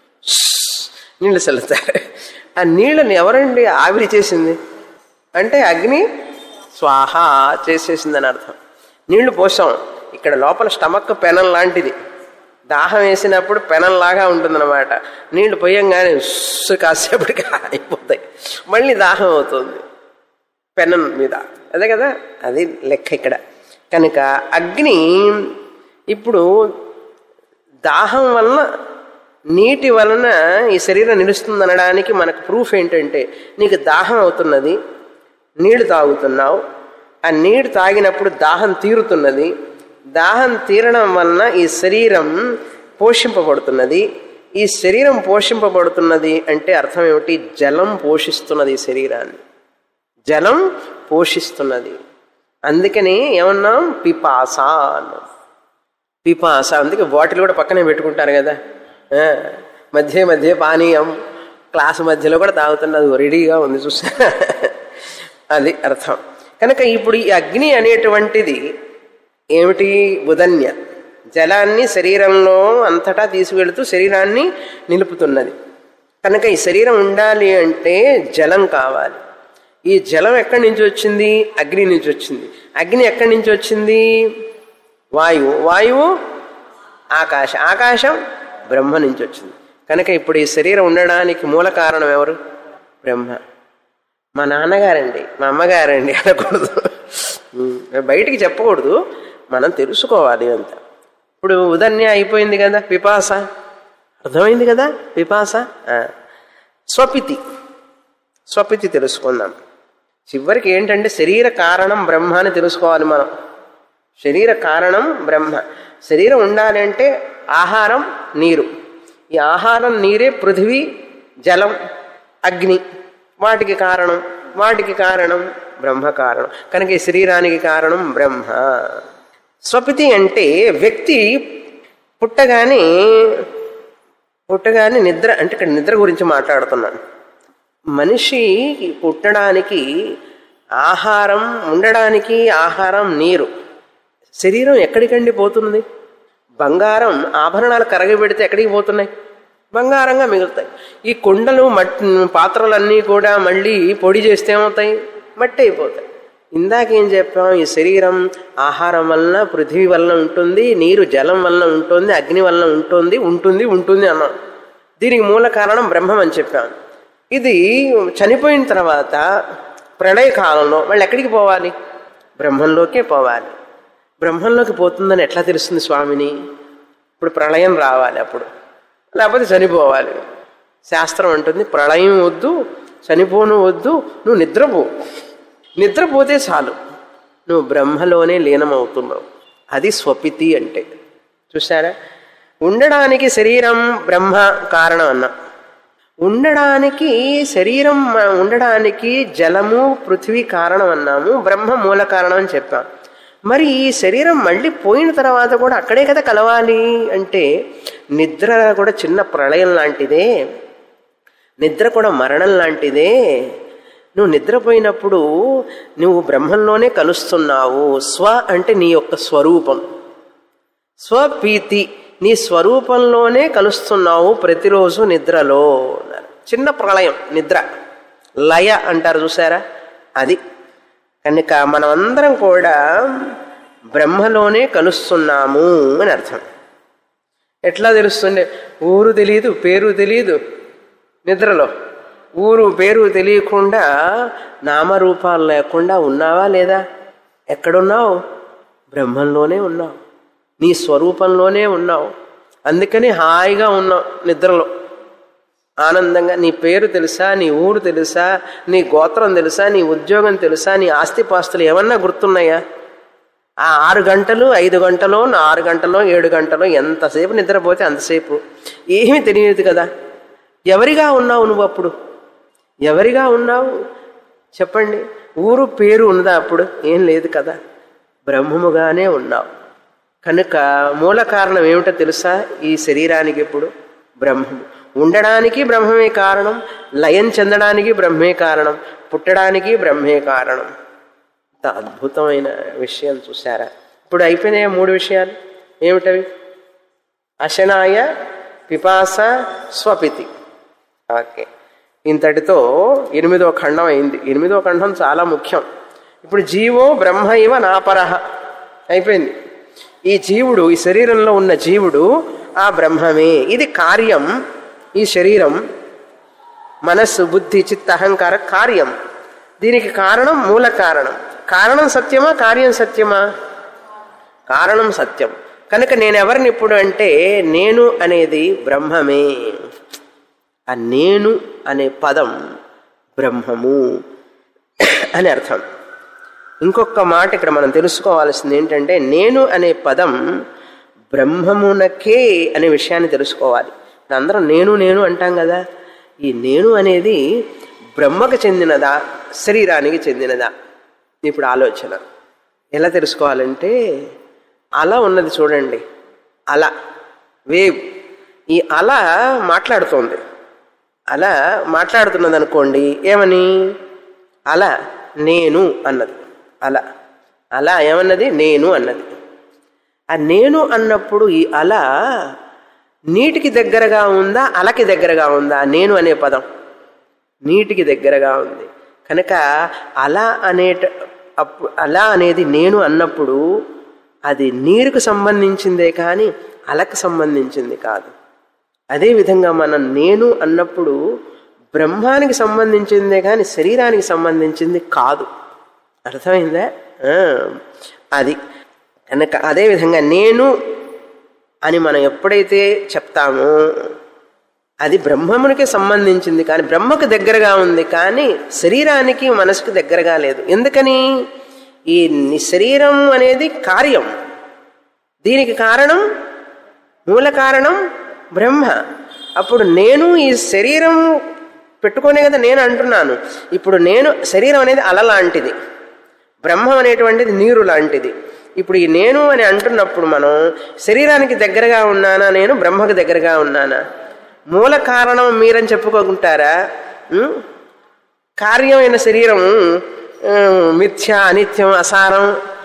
నీళ్లు చల్లుతారు ఆ నీళ్ళని ఎవరండి ఆవిరి చేసింది అంటే అగ్ని స్వాహ చేసేసిందని అర్థం నీళ్లు పోసాం ఇక్కడ లోపల స్టమక్ పెనం లాంటిది దాహం వేసినప్పుడు పెనంలాగా ఉంటుందన్నమాట నీళ్లు పోయంగానే ఉస్సు కాసేపటికి అయిపోతాయి మళ్ళీ దాహం అవుతుంది పెనం మీద అదే కదా అది లెక్క ఇక్కడ కనుక అగ్ని ఇప్పుడు దాహం వలన నీటి వలన ఈ శరీరం నిలుస్తుంది అనడానికి మనకు ప్రూఫ్ ఏంటంటే నీకు దాహం అవుతున్నది నీళ్లు తాగుతున్నావు ఆ నీరు తాగినప్పుడు దాహం తీరుతున్నది దాహం తీరడం వలన ఈ శరీరం పోషింపబడుతున్నది ఈ శరీరం పోషింపబడుతున్నది అంటే అర్థం ఏమిటి జలం పోషిస్తున్నది ఈ శరీరాన్ని జలం పోషిస్తున్నది అందుకని ఏమన్నాం పిపాస అన్నాం పిపాస అందుకే బాటిల్ కూడా పక్కనే పెట్టుకుంటారు కదా ఆ, మధ్య మధ్య పానీయం క్లాస్ మధ్యలో కూడా తాగుతున్నది రెడీగా ఉంది చూసా అది అర్థం కనుక ఇప్పుడు ఈ అగ్ని అనేటువంటిది ఏమిటి ఉదన్య జలాన్ని శరీరంలో అంతటా తీసుకువెళుతూ శరీరాన్ని నిలుపుతున్నది కనుక ఈ శరీరం ఉండాలి అంటే జలం కావాలి ఈ జలం ఎక్కడి నుంచి వచ్చింది అగ్ని నుంచి వచ్చింది అగ్ని ఎక్కడి నుంచి వచ్చింది వాయువు వాయువు ఆకాశ ఆకాశం బ్రహ్మ నుంచి వచ్చింది కనుక ఇప్పుడు ఈ శరీరం ఉండడానికి మూల కారణం ఎవరు బ్రహ్మ మా నాన్నగారండి మా అమ్మగారండి అనకూడదు ఉమ్, బయటికి చెప్పకూడదు మనం తెలుసుకోవాలి అంత ఇప్పుడు ఉదన్య అయిపోయింది కదా పిపాస అర్థమైంది కదా పిపాస ఆ. స్వపితి స్వపితి తెలుసుకుందాం చివరికి ఏంటంటే శరీర కారణం బ్రహ్మ అని తెలుసుకోవాలి మనం శరీర కారణం బ్రహ్మ శరీరం ఉండాలి అంటే ఆహారం నీరు ఈ ఆహారం నీరే పృథివీ జలం అగ్ని వాటికి కారణం వాటికి కారణం బ్రహ్మ కారణం కనుక ఈ శరీరానికి కారణం బ్రహ్మ స్వపితి అంటే వ్యక్తి పుట్టగానే పుట్టగానే నిద్ర అంటే ఇక్కడ నిద్ర గురించి మాట్లాడుతున్నాను మనిషి పుట్టడానికి ఆహారం ఉండడానికి ఆహారం నీరు శరీరం ఎక్కడికండి పోతుంది బంగారం ఆభరణాలు కరగబెడితే ఎక్కడికి పోతున్నాయి బంగారంగా మిగులుతాయి ఈ కుండలు మట్టి పాత్రలన్నీ కూడా మళ్ళీ పొడి చేస్తే ఏమవుతాయి మట్టి అయిపోతాయి ఇందాకేం చెప్పాం ఈ శరీరం ఆహారం వలన పృథివీ వలన ఉంటుంది నీరు జలం వలన ఉంటుంది అగ్ని వలన ఉంటుంది ఉంటుంది ఉంటుంది అన్నాం దీనికి మూల కారణం బ్రహ్మం అని చెప్పాం ఇది చనిపోయిన తర్వాత ప్రళయ కాలంలో వాళ్ళు ఎక్కడికి పోవాలి బ్రహ్మంలోకే పోవాలి బ్రహ్మంలోకి పోతుందని ఎట్లా తెలుస్తుంది స్వామిని ఇప్పుడు ప్రళయం రావాలి అప్పుడు లేకపోతే చనిపోవాలి శాస్త్రం అంటుంది ప్రళయం వద్దు చనిపోను వద్దు నువ్వు నిద్రపో నిద్రపోతే చాలు నువ్వు బ్రహ్మలోనే లీనమవుతున్నావు అది స్వపితి అంటే చూసారా ఉండడానికి శరీరం బ్రహ్మ కారణం అన్నా ఉండడానికి శరీరం ఉండడానికి జలము పృథివీ కారణం అన్నాము బ్రహ్మ మూల కారణం అని చెప్పాం మరి ఈ శరీరం మళ్ళీ పోయిన తర్వాత కూడా అక్కడే కదా కలవాలి అంటే నిద్ర కూడా చిన్న ప్రళయం లాంటిదే నిద్ర కూడా మరణం లాంటిదే నువ్వు నిద్రపోయినప్పుడు నువ్వు బ్రహ్మంలోనే కలుస్తున్నావు స్వ అంటే నీ యొక్క స్వరూపం స్వపీతి నీ స్వరూపంలోనే కలుస్తున్నావు ప్రతిరోజు నిద్రలో అన్నారు చిన్న ప్రళయం నిద్ర లయ అంటారు చూసారా అది కనుక మనమందరం కూడా బ్రహ్మలోనే కలుస్తున్నాము అని అర్థం ఎట్లా తెలుస్తుండే ఊరు తెలియదు పేరు తెలియదు నిద్రలో ఊరు పేరు తెలియకుండా నామరూపాలు లేకుండా ఉన్నావా లేదా ఎక్కడున్నావు బ్రహ్మంలోనే ఉన్నావు నీ స్వరూపంలోనే ఉన్నావు అందుకని హాయిగా ఉన్నావు నిద్రలో ఆనందంగా నీ పేరు తెలుసా నీ ఊరు తెలుసా నీ గోత్రం తెలుసా నీ ఉద్యోగం తెలుసా నీ ఆస్తిపాస్తులు ఏమన్నా గుర్తున్నాయా ఆ ఆరు గంటలు ఐదు గంటలో ఆరు గంటలో ఏడు గంటలో ఎంతసేపు నిద్రపోతే అంతసేపు ఏమీ తెలియదు కదా ఎవరిగా ఉన్నావు నువ్వు అప్పుడు ఎవరిగా ఉన్నావు చెప్పండి ఊరు పేరు ఉందా అప్పుడు ఏం లేదు కదా బ్రహ్మముగానే ఉన్నావు కనుక మూల కారణం ఏమిటో తెలుసా ఈ శరీరానికి ఇప్పుడు బ్రహ్మము ఉండడానికి బ్రహ్మమే కారణం లయం చెందడానికి బ్రహ్మే కారణం పుట్టడానికి బ్రహ్మే కారణం ఇంత అద్భుతమైన విషయం చూసారా ఇప్పుడు అయిపోయినాయి మూడు విషయాలు ఏమిటవి అశనాయ పిపాస స్వపితి ఓకే ఇంతటితో ఎనిమిదో ఖండం అయింది ఎనిమిదో ఖండం చాలా ముఖ్యం ఇప్పుడు జీవో బ్రహ్మ ఇవ నాపరహ అయిపోయింది ఈ జీవుడు ఈ శరీరంలో ఉన్న జీవుడు ఆ బ్రహ్మమే ఇది కార్యం ఈ శరీరం మనస్సు బుద్ధి చిత్త అహంకార కార్యం దీనికి కారణం మూల కారణం కారణం సత్యమా కార్యం సత్యమా కారణం సత్యం కనుక నేను ఎవరిని ఇప్పుడు అంటే నేను అనేది బ్రహ్మమే ఆ నేను అనే పదం బ్రహ్మము అని అర్థం ఇంకొక మాట ఇక్కడ మనం తెలుసుకోవాల్సింది ఏంటంటే నేను అనే పదం బ్రహ్మమునకే అనే విషయాన్ని తెలుసుకోవాలి అందరం నేను నేను అంటాం కదా ఈ నేను అనేది బ్రహ్మకు చెందినదా శరీరానికి చెందినదా ఇప్పుడు ఆలోచన ఎలా తెలుసుకోవాలంటే అల ఉన్నది చూడండి అల వేవ్ ఈ అల మాట్లాడుతోంది అలా మాట్లాడుతున్నది అనుకోండి ఏమని అలా నేను అన్నది అలా అలా ఏమన్నది నేను అన్నది ఆ నేను అన్నప్పుడు ఈ అల నీటికి దగ్గరగా ఉందా అలకి దగ్గరగా ఉందా నేను అనే పదం నీటికి దగ్గరగా ఉంది కనుక అలా అనేట అప్పుడు అలా అనేది నేను అన్నప్పుడు అది నీరుకు సంబంధించిందే కానీ అలకు సంబంధించింది కాదు అదేవిధంగా మనం నేను అన్నప్పుడు బ్రహ్మానికి సంబంధించిందే కానీ శరీరానికి సంబంధించింది కాదు అర్థమైందా ఆ, అది కనుక అదేవిధంగా నేను అని మనం ఎప్పుడైతే చెప్తామో అది బ్రహ్మమునికి సంబంధించింది కానీ బ్రహ్మకు దగ్గరగా ఉంది కానీ శరీరానికి మనసుకు దగ్గరగా లేదు ఎందుకని ఈ ని- శరీరం అనేది కార్యం దీనికి కారణం మూల కారణం బ్రహ్మ అప్పుడు నేను ఈ శరీరం పెట్టుకునే కదా నేను అంటున్నాను ఇప్పుడు నేను శరీరం అనేది అల లాంటిది బ్రహ్మం అనేటువంటిది నీరు లాంటిది ఇప్పుడు ఈ నేను అని అంటున్నప్పుడు మనం శరీరానికి దగ్గరగా ఉన్నానా నేను బ్రహ్మకు దగ్గరగా ఉన్నానా మూల కారణం మీరని చెప్పుకుంటారా ఉం? కార్యమైన శరీరం ఉం, మిథ్య అనిత్యం అసారం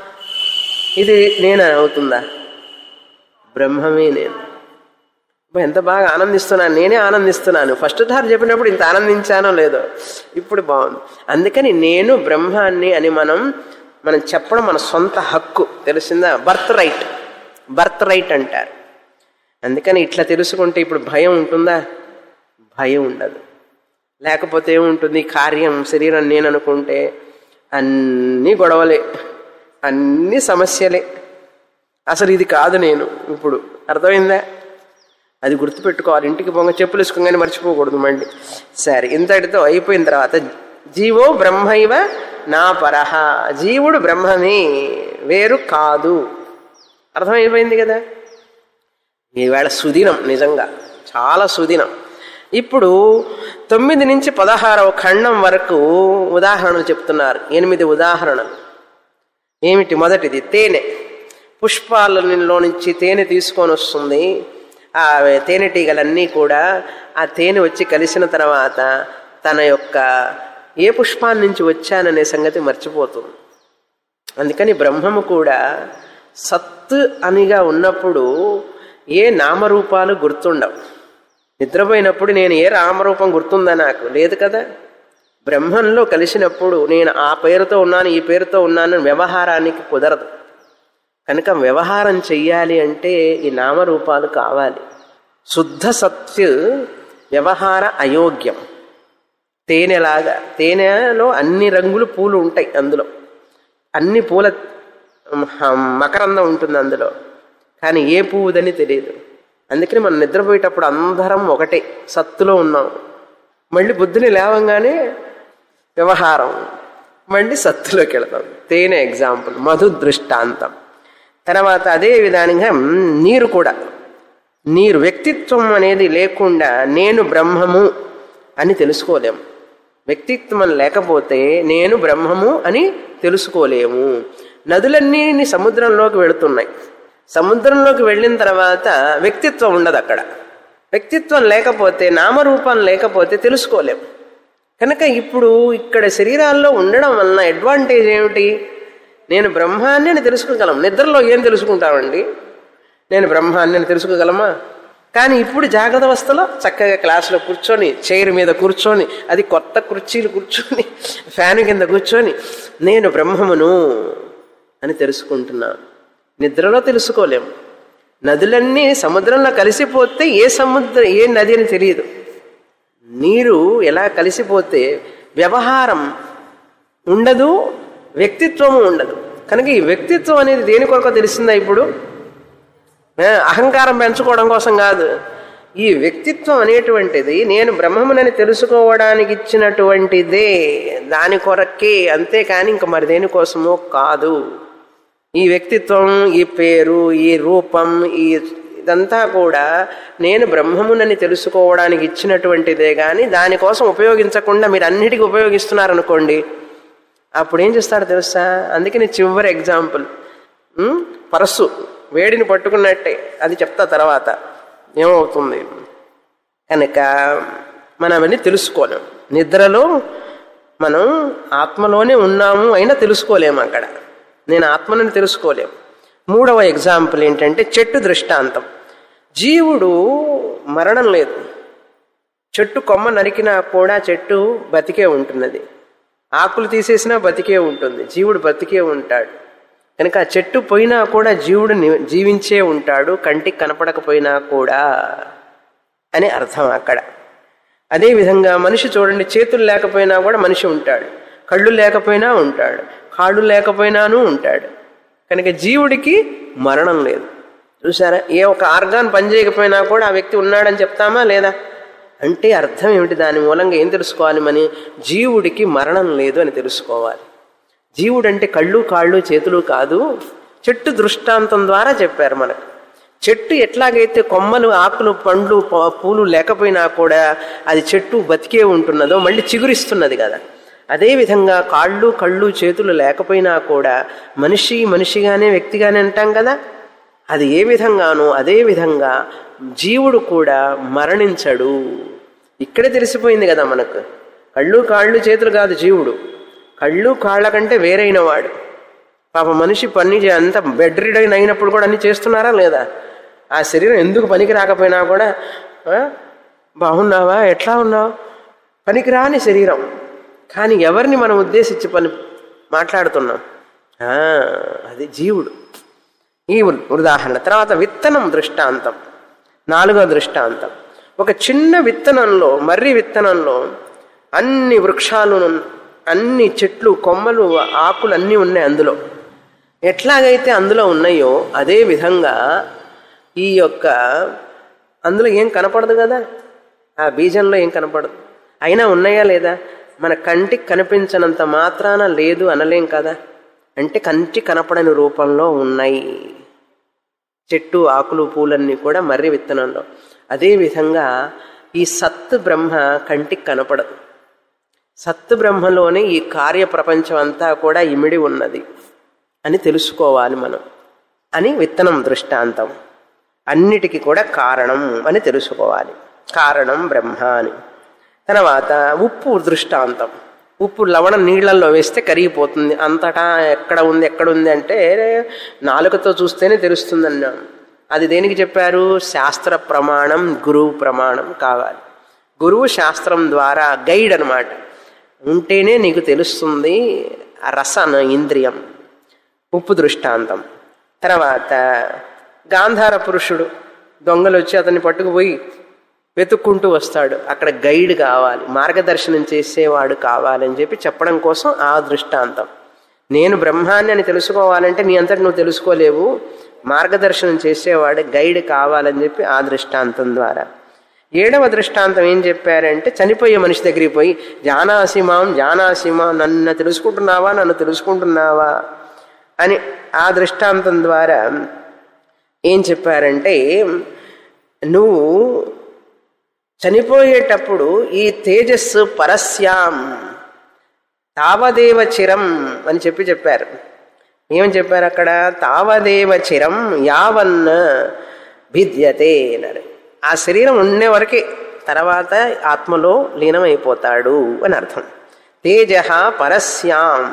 ఇది నేను అవుతుందా బ్రహ్మమే నేను అబ్బా, ఎంత బాగా ఆనందిస్తున్నాను నేనే ఆనందిస్తున్నాను ఫస్ట్ ధార చెప్పినప్పుడు ఇంత ఆనందించానో లేదో ఇప్పుడు బాగుంది అందుకని నేను బ్రహ్మాన్ని అని మనం మనం చెప్పడం మన సొంత హక్కు తెలిసిందా బర్త్ రైట్ బర్త్ రైట్ అంటారు అందుకని ఇట్లా తెలుసుకుంటే ఇప్పుడు భయం ఉంటుందా భయం ఉండదు లేకపోతే ఏముంటుంది కార్యం శరీరం నేను అనుకుంటే అన్నీ గొడవలే అన్నీ సమస్యలే అసలు ఇది కాదు నేను ఇప్పుడు అర్థమైందా అది గుర్తుపెట్టుకోవాలి ఇంటికి పొంగ చెప్పులు వేసుకోగానే మర్చిపోకూడదు మళ్ళీ సరే ఇంతటితో అయిపోయిన తర్వాత జీవో బ్రహ్మైవ నా పరహ జీవుడు బ్రహ్మమే వేరు కాదు అర్థమైపోయింది కదా ఈవేళ సుదినం నిజంగా చాలా సుదినం ఇప్పుడు తొమ్మిది నుంచి పదహారవ ఖండం వరకు ఉదాహరణలు చెప్తున్నారు ఎనిమిది ఉదాహరణలు ఏమిటి మొదటిది తేనె పుష్పాలలో నుంచి తేనె తీసుకొని వస్తుంది ఆ తేనెటీగలన్నీ కూడా ఆ తేనె వచ్చి కలిసిన తర్వాత తన యొక్క ఏ పుష్పాన్ని నుంచి వచ్చాననే సంగతి మర్చిపోతుంది అందుకని బ్రహ్మము కూడా సత్ అనిగా ఉన్నప్పుడు ఏ నామరూపాలు గుర్తుండవు నిద్రపోయినప్పుడు నేను ఏ నామరూపం గుర్తుందా నాకు లేదు కదా బ్రహ్మంలో కలిసినప్పుడు నేను ఆ పేరుతో ఉన్నాను ఈ పేరుతో ఉన్నాను వ్యవహారానికి కుదరదు కనుక వ్యవహారం చెయ్యాలి అంటే ఈ నామరూపాలు కావాలి శుద్ధ సత్తు వ్యవహార అయోగ్యం తేనెలాగా తేనెలో అన్ని రంగులు పూలు ఉంటాయి అందులో అన్ని పూల మకరందం ఉంటుంది అందులో కానీ ఏ పువ్వుదని తెలియదు అందుకని మనం నిద్రపోయేటప్పుడు అందరం ఒకటే సత్తులో ఉన్నాం మళ్ళీ బుద్ధిని లేవంగానే వ్యవహారం మళ్ళీ సత్తులోకి వెళతాం తేనె ఎగ్జాంపుల్ మధు దృష్టాంతం తర్వాత అదే విధానంగా నీరు కూడా నీరు వ్యక్తిత్వం అనేది లేకుండా నేను బ్రహ్మము అని తెలుసుకోలేము వ్యక్తిత్వం లేకపోతే నేను బ్రహ్మము అని తెలుసుకోలేము నదులన్నీ సముద్రంలోకి వెళుతున్నాయి సముద్రంలోకి వెళ్ళిన తర్వాత వ్యక్తిత్వం ఉండదు అక్కడ వ్యక్తిత్వం లేకపోతే నామరూపం లేకపోతే తెలుసుకోలేము కనుక ఇప్పుడు ఇక్కడ శరీరాల్లో ఉండడం వలన అడ్వాంటేజ్ ఏమిటి నేను బ్రహ్మాన్ని అని తెలుసుకోగలం నిద్రలో ఏం తెలుసుకుంటామండి నేను బ్రహ్మాన్ని అని తెలుసుకోగలమా కానీ ఇప్పుడు జాగ్రత్త అవస్థలో చక్కగా క్లాసులో కూర్చొని చైర్ మీద కూర్చొని అది కొత్త కుర్చీలు కూర్చొని ఫ్యాన్ కింద కూర్చొని నేను బ్రహ్మమును అని తెలుసుకుంటున్నాను నిద్రలో తెలుసుకోలేము నదులన్నీ సముద్రంలో కలిసిపోతే ఏ సముద్రం ఏ నది అని తెలియదు నీరు ఎలా కలిసిపోతే వ్యవహారం ఉండదు వ్యక్తిత్వము ఉండదు కనుక ఈ వ్యక్తిత్వం అనేది దేని కొరకు తెలిసిందా ఇప్పుడు ఏ, అహంకారం పెంచుకోవడం కోసం కాదు ఈ వ్యక్తిత్వం అనేటువంటిది నేను బ్రహ్మమునని తెలుసుకోవడానికి ఇచ్చినటువంటిదే దాని కొరకే అంతేకాని ఇంక మరి దేనికోసమో కాదు ఈ వ్యక్తిత్వం ఈ పేరు ఈ రూపం ఈ ఇదంతా కూడా నేను బ్రహ్మమునని తెలుసుకోవడానికి ఇచ్చినటువంటిదే కానీ దానికోసం ఉపయోగించకుండా మీరు అన్నిటికీ ఉపయోగిస్తున్నారనుకోండి అప్పుడు ఏం చేస్తాడో తెలుసా అందుకని చివరి ఎగ్జాంపుల్ ఉమ్, పరస్సు వేడిని పట్టుకున్నట్టే అది చెప్తా తర్వాత ఏమవుతుంది కనుక మనం అవన్నీ తెలుసుకోలేం నిద్రలో మనం ఆత్మలోనే ఉన్నాము అయినా తెలుసుకోలేము అక్కడ నేను ఆత్మని తెలుసుకోలేము మూడవ ఎగ్జాంపుల్ ఏంటంటే చెట్టు దృష్టాంతం జీవుడు మరణం లేదు చెట్టు కొమ్మ నరికినా కూడా చెట్టు బతికే ఉంటున్నది ఆకులు తీసేసినా బతికే ఉంటుంది జీవుడు బతికే ఉంటాడు కనుక ఆ చెట్టు పోయినా కూడా జీవుడు ని- జీవించే ఉంటాడు కంటికి కనపడకపోయినా కూడా అని అర్థం అక్కడ అదేవిధంగా మనిషి చూడండి చేతులు లేకపోయినా కూడా మనిషి ఉంటాడు కళ్ళు లేకపోయినా ఉంటాడు కాళ్ళు లేకపోయినాను ఉంటాడు కనుక జీవుడికి మరణం లేదు చూసారా ఏ ఒక ఆర్గాన్ పనిచేయకపోయినా కూడా ఆ వ్యక్తి ఉన్నాడని చెప్తామా లేదా అంటే అర్థం ఏమిటి దాని మూలంగా ఏం తెలుసుకోవాలి మని జీవుడికి మరణం లేదు అని తెలుసుకోవాలి జీవుడు అంటే కళ్ళు కాళ్ళు చేతులు కాదు చెట్టు దృష్టాంతం ద్వారా చెప్పారు మనకు చెట్టు ఎట్లాగైతే కొమ్మలు ఆకులు పండ్లు ప- పూలు లేకపోయినా కూడా అది చెట్టు బతికే ఉంటున్నదో మళ్ళీ చిగురిస్తున్నది కదా అదేవిధంగా కాళ్ళు కళ్ళు చేతులు లేకపోయినా కూడా మనిషి మనిషిగానే వ్యక్తిగానే అంటాం కదా అది ఏ విధంగానో అదే విధంగా జీవుడు కూడా మరణించడు ఇక్కడే తెలిసిపోయింది కదా మనకు కళ్ళు కాళ్ళు చేతులు కాదు జీవుడు కళ్ళు కాళ్ళ కంటే వేరైన వాడు పాప మనిషి పని చే- అంత బెడ్ రిడైన్ అయినప్పుడు కూడా అన్ని చేస్తున్నారా లేదా ఆ శరీరం ఎందుకు పనికి రాకపోయినా కూడా ఆ, బాగున్నావా ఎట్లా ఉన్నావు పనికిరాని శరీరం కానీ ఎవరిని మనం ఉద్దేశించి పని మాట్లాడుతున్నాం ఆ, అది జీవుడు ఈ ఉ- ఉదాహరణ తర్వాత విత్తనం దృష్టాంతం నాలుగో దృష్టాంతం ఒక చిన్న విత్తనంలో మర్రి విత్తనంలో అన్ని వృక్షాలు అన్ని చెట్లు కొమ్మలు ఆకులు అన్నీ ఉన్నాయి అందులో ఎట్లాగైతే అందులో ఉన్నాయో అదే విధంగా ఈ యొక్క అందులో ఏం కనపడదు కదా ఆ బీజంలో ఏం కనపడదు అయినా ఉన్నాయా లేదా మన కంటికి కనిపించనంత మాత్రాన లేదు అనలేం కదా అంటే కంటి కనపడని రూపంలో ఉన్నాయి చెట్టు ఆకులు పూలన్నీ కూడా మర్రి విత్తనంలో అదేవిధంగా ఈ సత్ బ్రహ్మ కంటికి కనపడదు సత్ బ్రహ్మలోనే ఈ కార్య ప్రపంచం అంతా కూడా ఇమిడి ఉన్నది అని తెలుసుకోవాలి మనం అని విత్తనం దృష్టాంతం అన్నిటికీ కూడా కారణం అని తెలుసుకోవాలి కారణం బ్రహ్మ అని తర్వాత ఉప్పు దృష్టాంతం ఉప్పు లవణ నీళ్లలో వేస్తే కరిగిపోతుంది అంతటా ఎక్కడ ఉంది ఎక్కడ ఉంది అంటే నాలుకతో చూస్తేనే తెలుస్తుంది అన్నాం అది దేనికి చెప్పారు శాస్త్ర ప్రమాణం గురువు ప్రమాణం కావాలి గురువు శాస్త్రం ద్వారా గైడ్ అన్నమాట ఉంటేనే నీకు తెలుస్తుంది ఆ రసన ఇంద్రియం ఉప్పు దృష్టాంతం తర్వాత గాంధార పురుషుడు దొంగలు వచ్చి అతన్ని పట్టుకుపోయి వెతుక్కుంటూ వస్తాడు అక్కడ గైడ్ కావాలి మార్గదర్శనం చేసేవాడు కావాలని చెప్పి చెప్పడం కోసం ఆ దృష్టాంతం నేను బ్రహ్మాన్ని అని తెలుసుకోవాలంటే నీ అంతటి నువ్వు తెలుసుకోలేవు మార్గదర్శనం చేసేవాడు గైడ్ కావాలని చెప్పి ఆ దృష్టాంతం ద్వారా ఏడవ దృష్టాంతం ఏం చెప్పారంటే చనిపోయే మనిషి దగ్గరికి పోయి జానాసిమాం జానాసిమా నన్ను తెలుసుకుంటున్నావా నన్ను తెలుసుకుంటున్నావా అని ఆ దృష్టాంతం ద్వారా ఏం చెప్పారంటే నువ్వు చనిపోయేటప్పుడు ఈ తేజస్సు పరస్యాం తావదేవ చిరం అని చెప్పి చెప్పారు ఏమని చెప్పారు అక్కడ తావదేవ చిరం యావన్ భిద్యతే అన్నారు ఆ శరీరం ఉండే వరకే తర్వాత ఆత్మలో లీనమైపోతాడు అని అర్థం తేజ పరస్యాం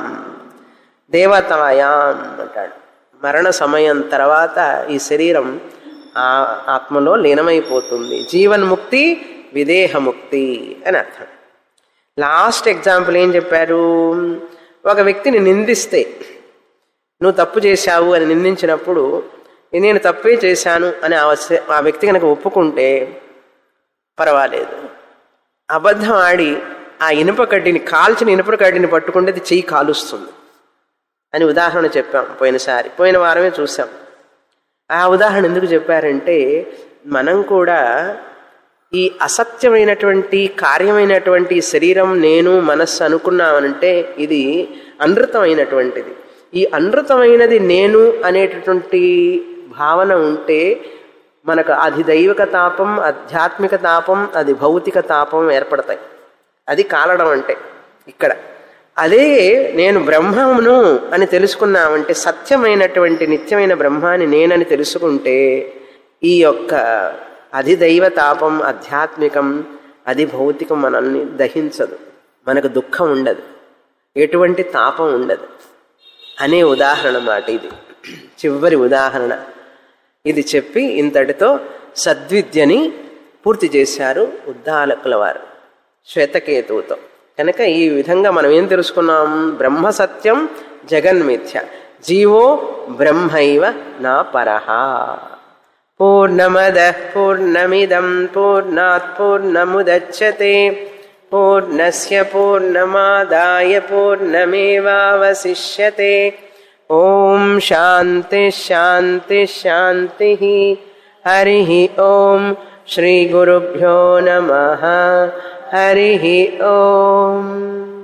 దేవతాయాం అంటాడు మరణ సమయం తర్వాత ఈ శరీరం ఆ ఆత్మలో లీనమైపోతుంది జీవన్ముక్తి విదేహముక్తి అని అర్థం లాస్ట్ ఎగ్జాంపుల్ ఏం చెప్పారు ఒక వ్యక్తిని నిందిస్తే నువ్వు తప్పు చేశావు అని నిందించినప్పుడు నేను తప్పే చేశాను అని ఆ వస్- ఆ వ్యక్తి కనుక ఒప్పుకుంటే పర్వాలేదు అబద్ధం ఆడి ఆ ఇనుప కడ్డిని కాల్చిన ఇనుప కడ్డిని పట్టుకుంటే అది చెయ్యి కాలుస్తుంది అని ఉదాహరణ చెప్పాం పోయినసారి పోయిన వారమే చూసాం ఆ ఉదాహరణ ఎందుకు చెప్పారంటే మనం కూడా ఈ అసత్యమైనటువంటి కార్యమైనటువంటి శరీరం నేను మనస్సు అనుకున్నామనంటే ఇది అనృతమైనటువంటిది ఈ అనృతమైనది నేను అనేటటువంటి భావన ఉంటే మనకు అది దైవిక తాపం ఆధ్యాత్మిక తాపం అది భౌతిక తాపం ఏర్పడతాయి అది కాలడం అంటే ఇక్కడ అదే నేను బ్రహ్మమును అని తెలుసుకున్నామంటే సత్యమైనటువంటి నిత్యమైన బ్రహ్మాన్ని నేనని తెలుసుకుంటే ఈ యొక్క అధిదైవ తాపం ఆధ్యాత్మికం అది భౌతికం మనల్ని దహించదు మనకు దుఃఖం ఉండదు ఎటువంటి తాపం ఉండదు అనే ఉదాహరణ మాట ఇది చివరి ఉదాహరణ ఇది చెప్పి ఇంతటితో సద్విద్యని పూర్తి చేశారు ఉద్దాలకుల వారు శ్వేతకేతువుతో కనుక ఈ విధంగా మనం ఏం తెలుసుకున్నాం బ్రహ్మ సత్యం జగన్మిథ్య జీవో బ్రహ్మైవ నా పరహ పూర్ణమద పూర్ణమిదం పూర్ణాత్ పూర్ణముదచ్చతే పూర్ణస్య పూర్ణమాదాయ పూర్ణమేవావశిష్యతే ఓం శాంతి శాంతి శాంతి హరి ఓం శ్రీ గురుభ్యో నమ హరి ఓం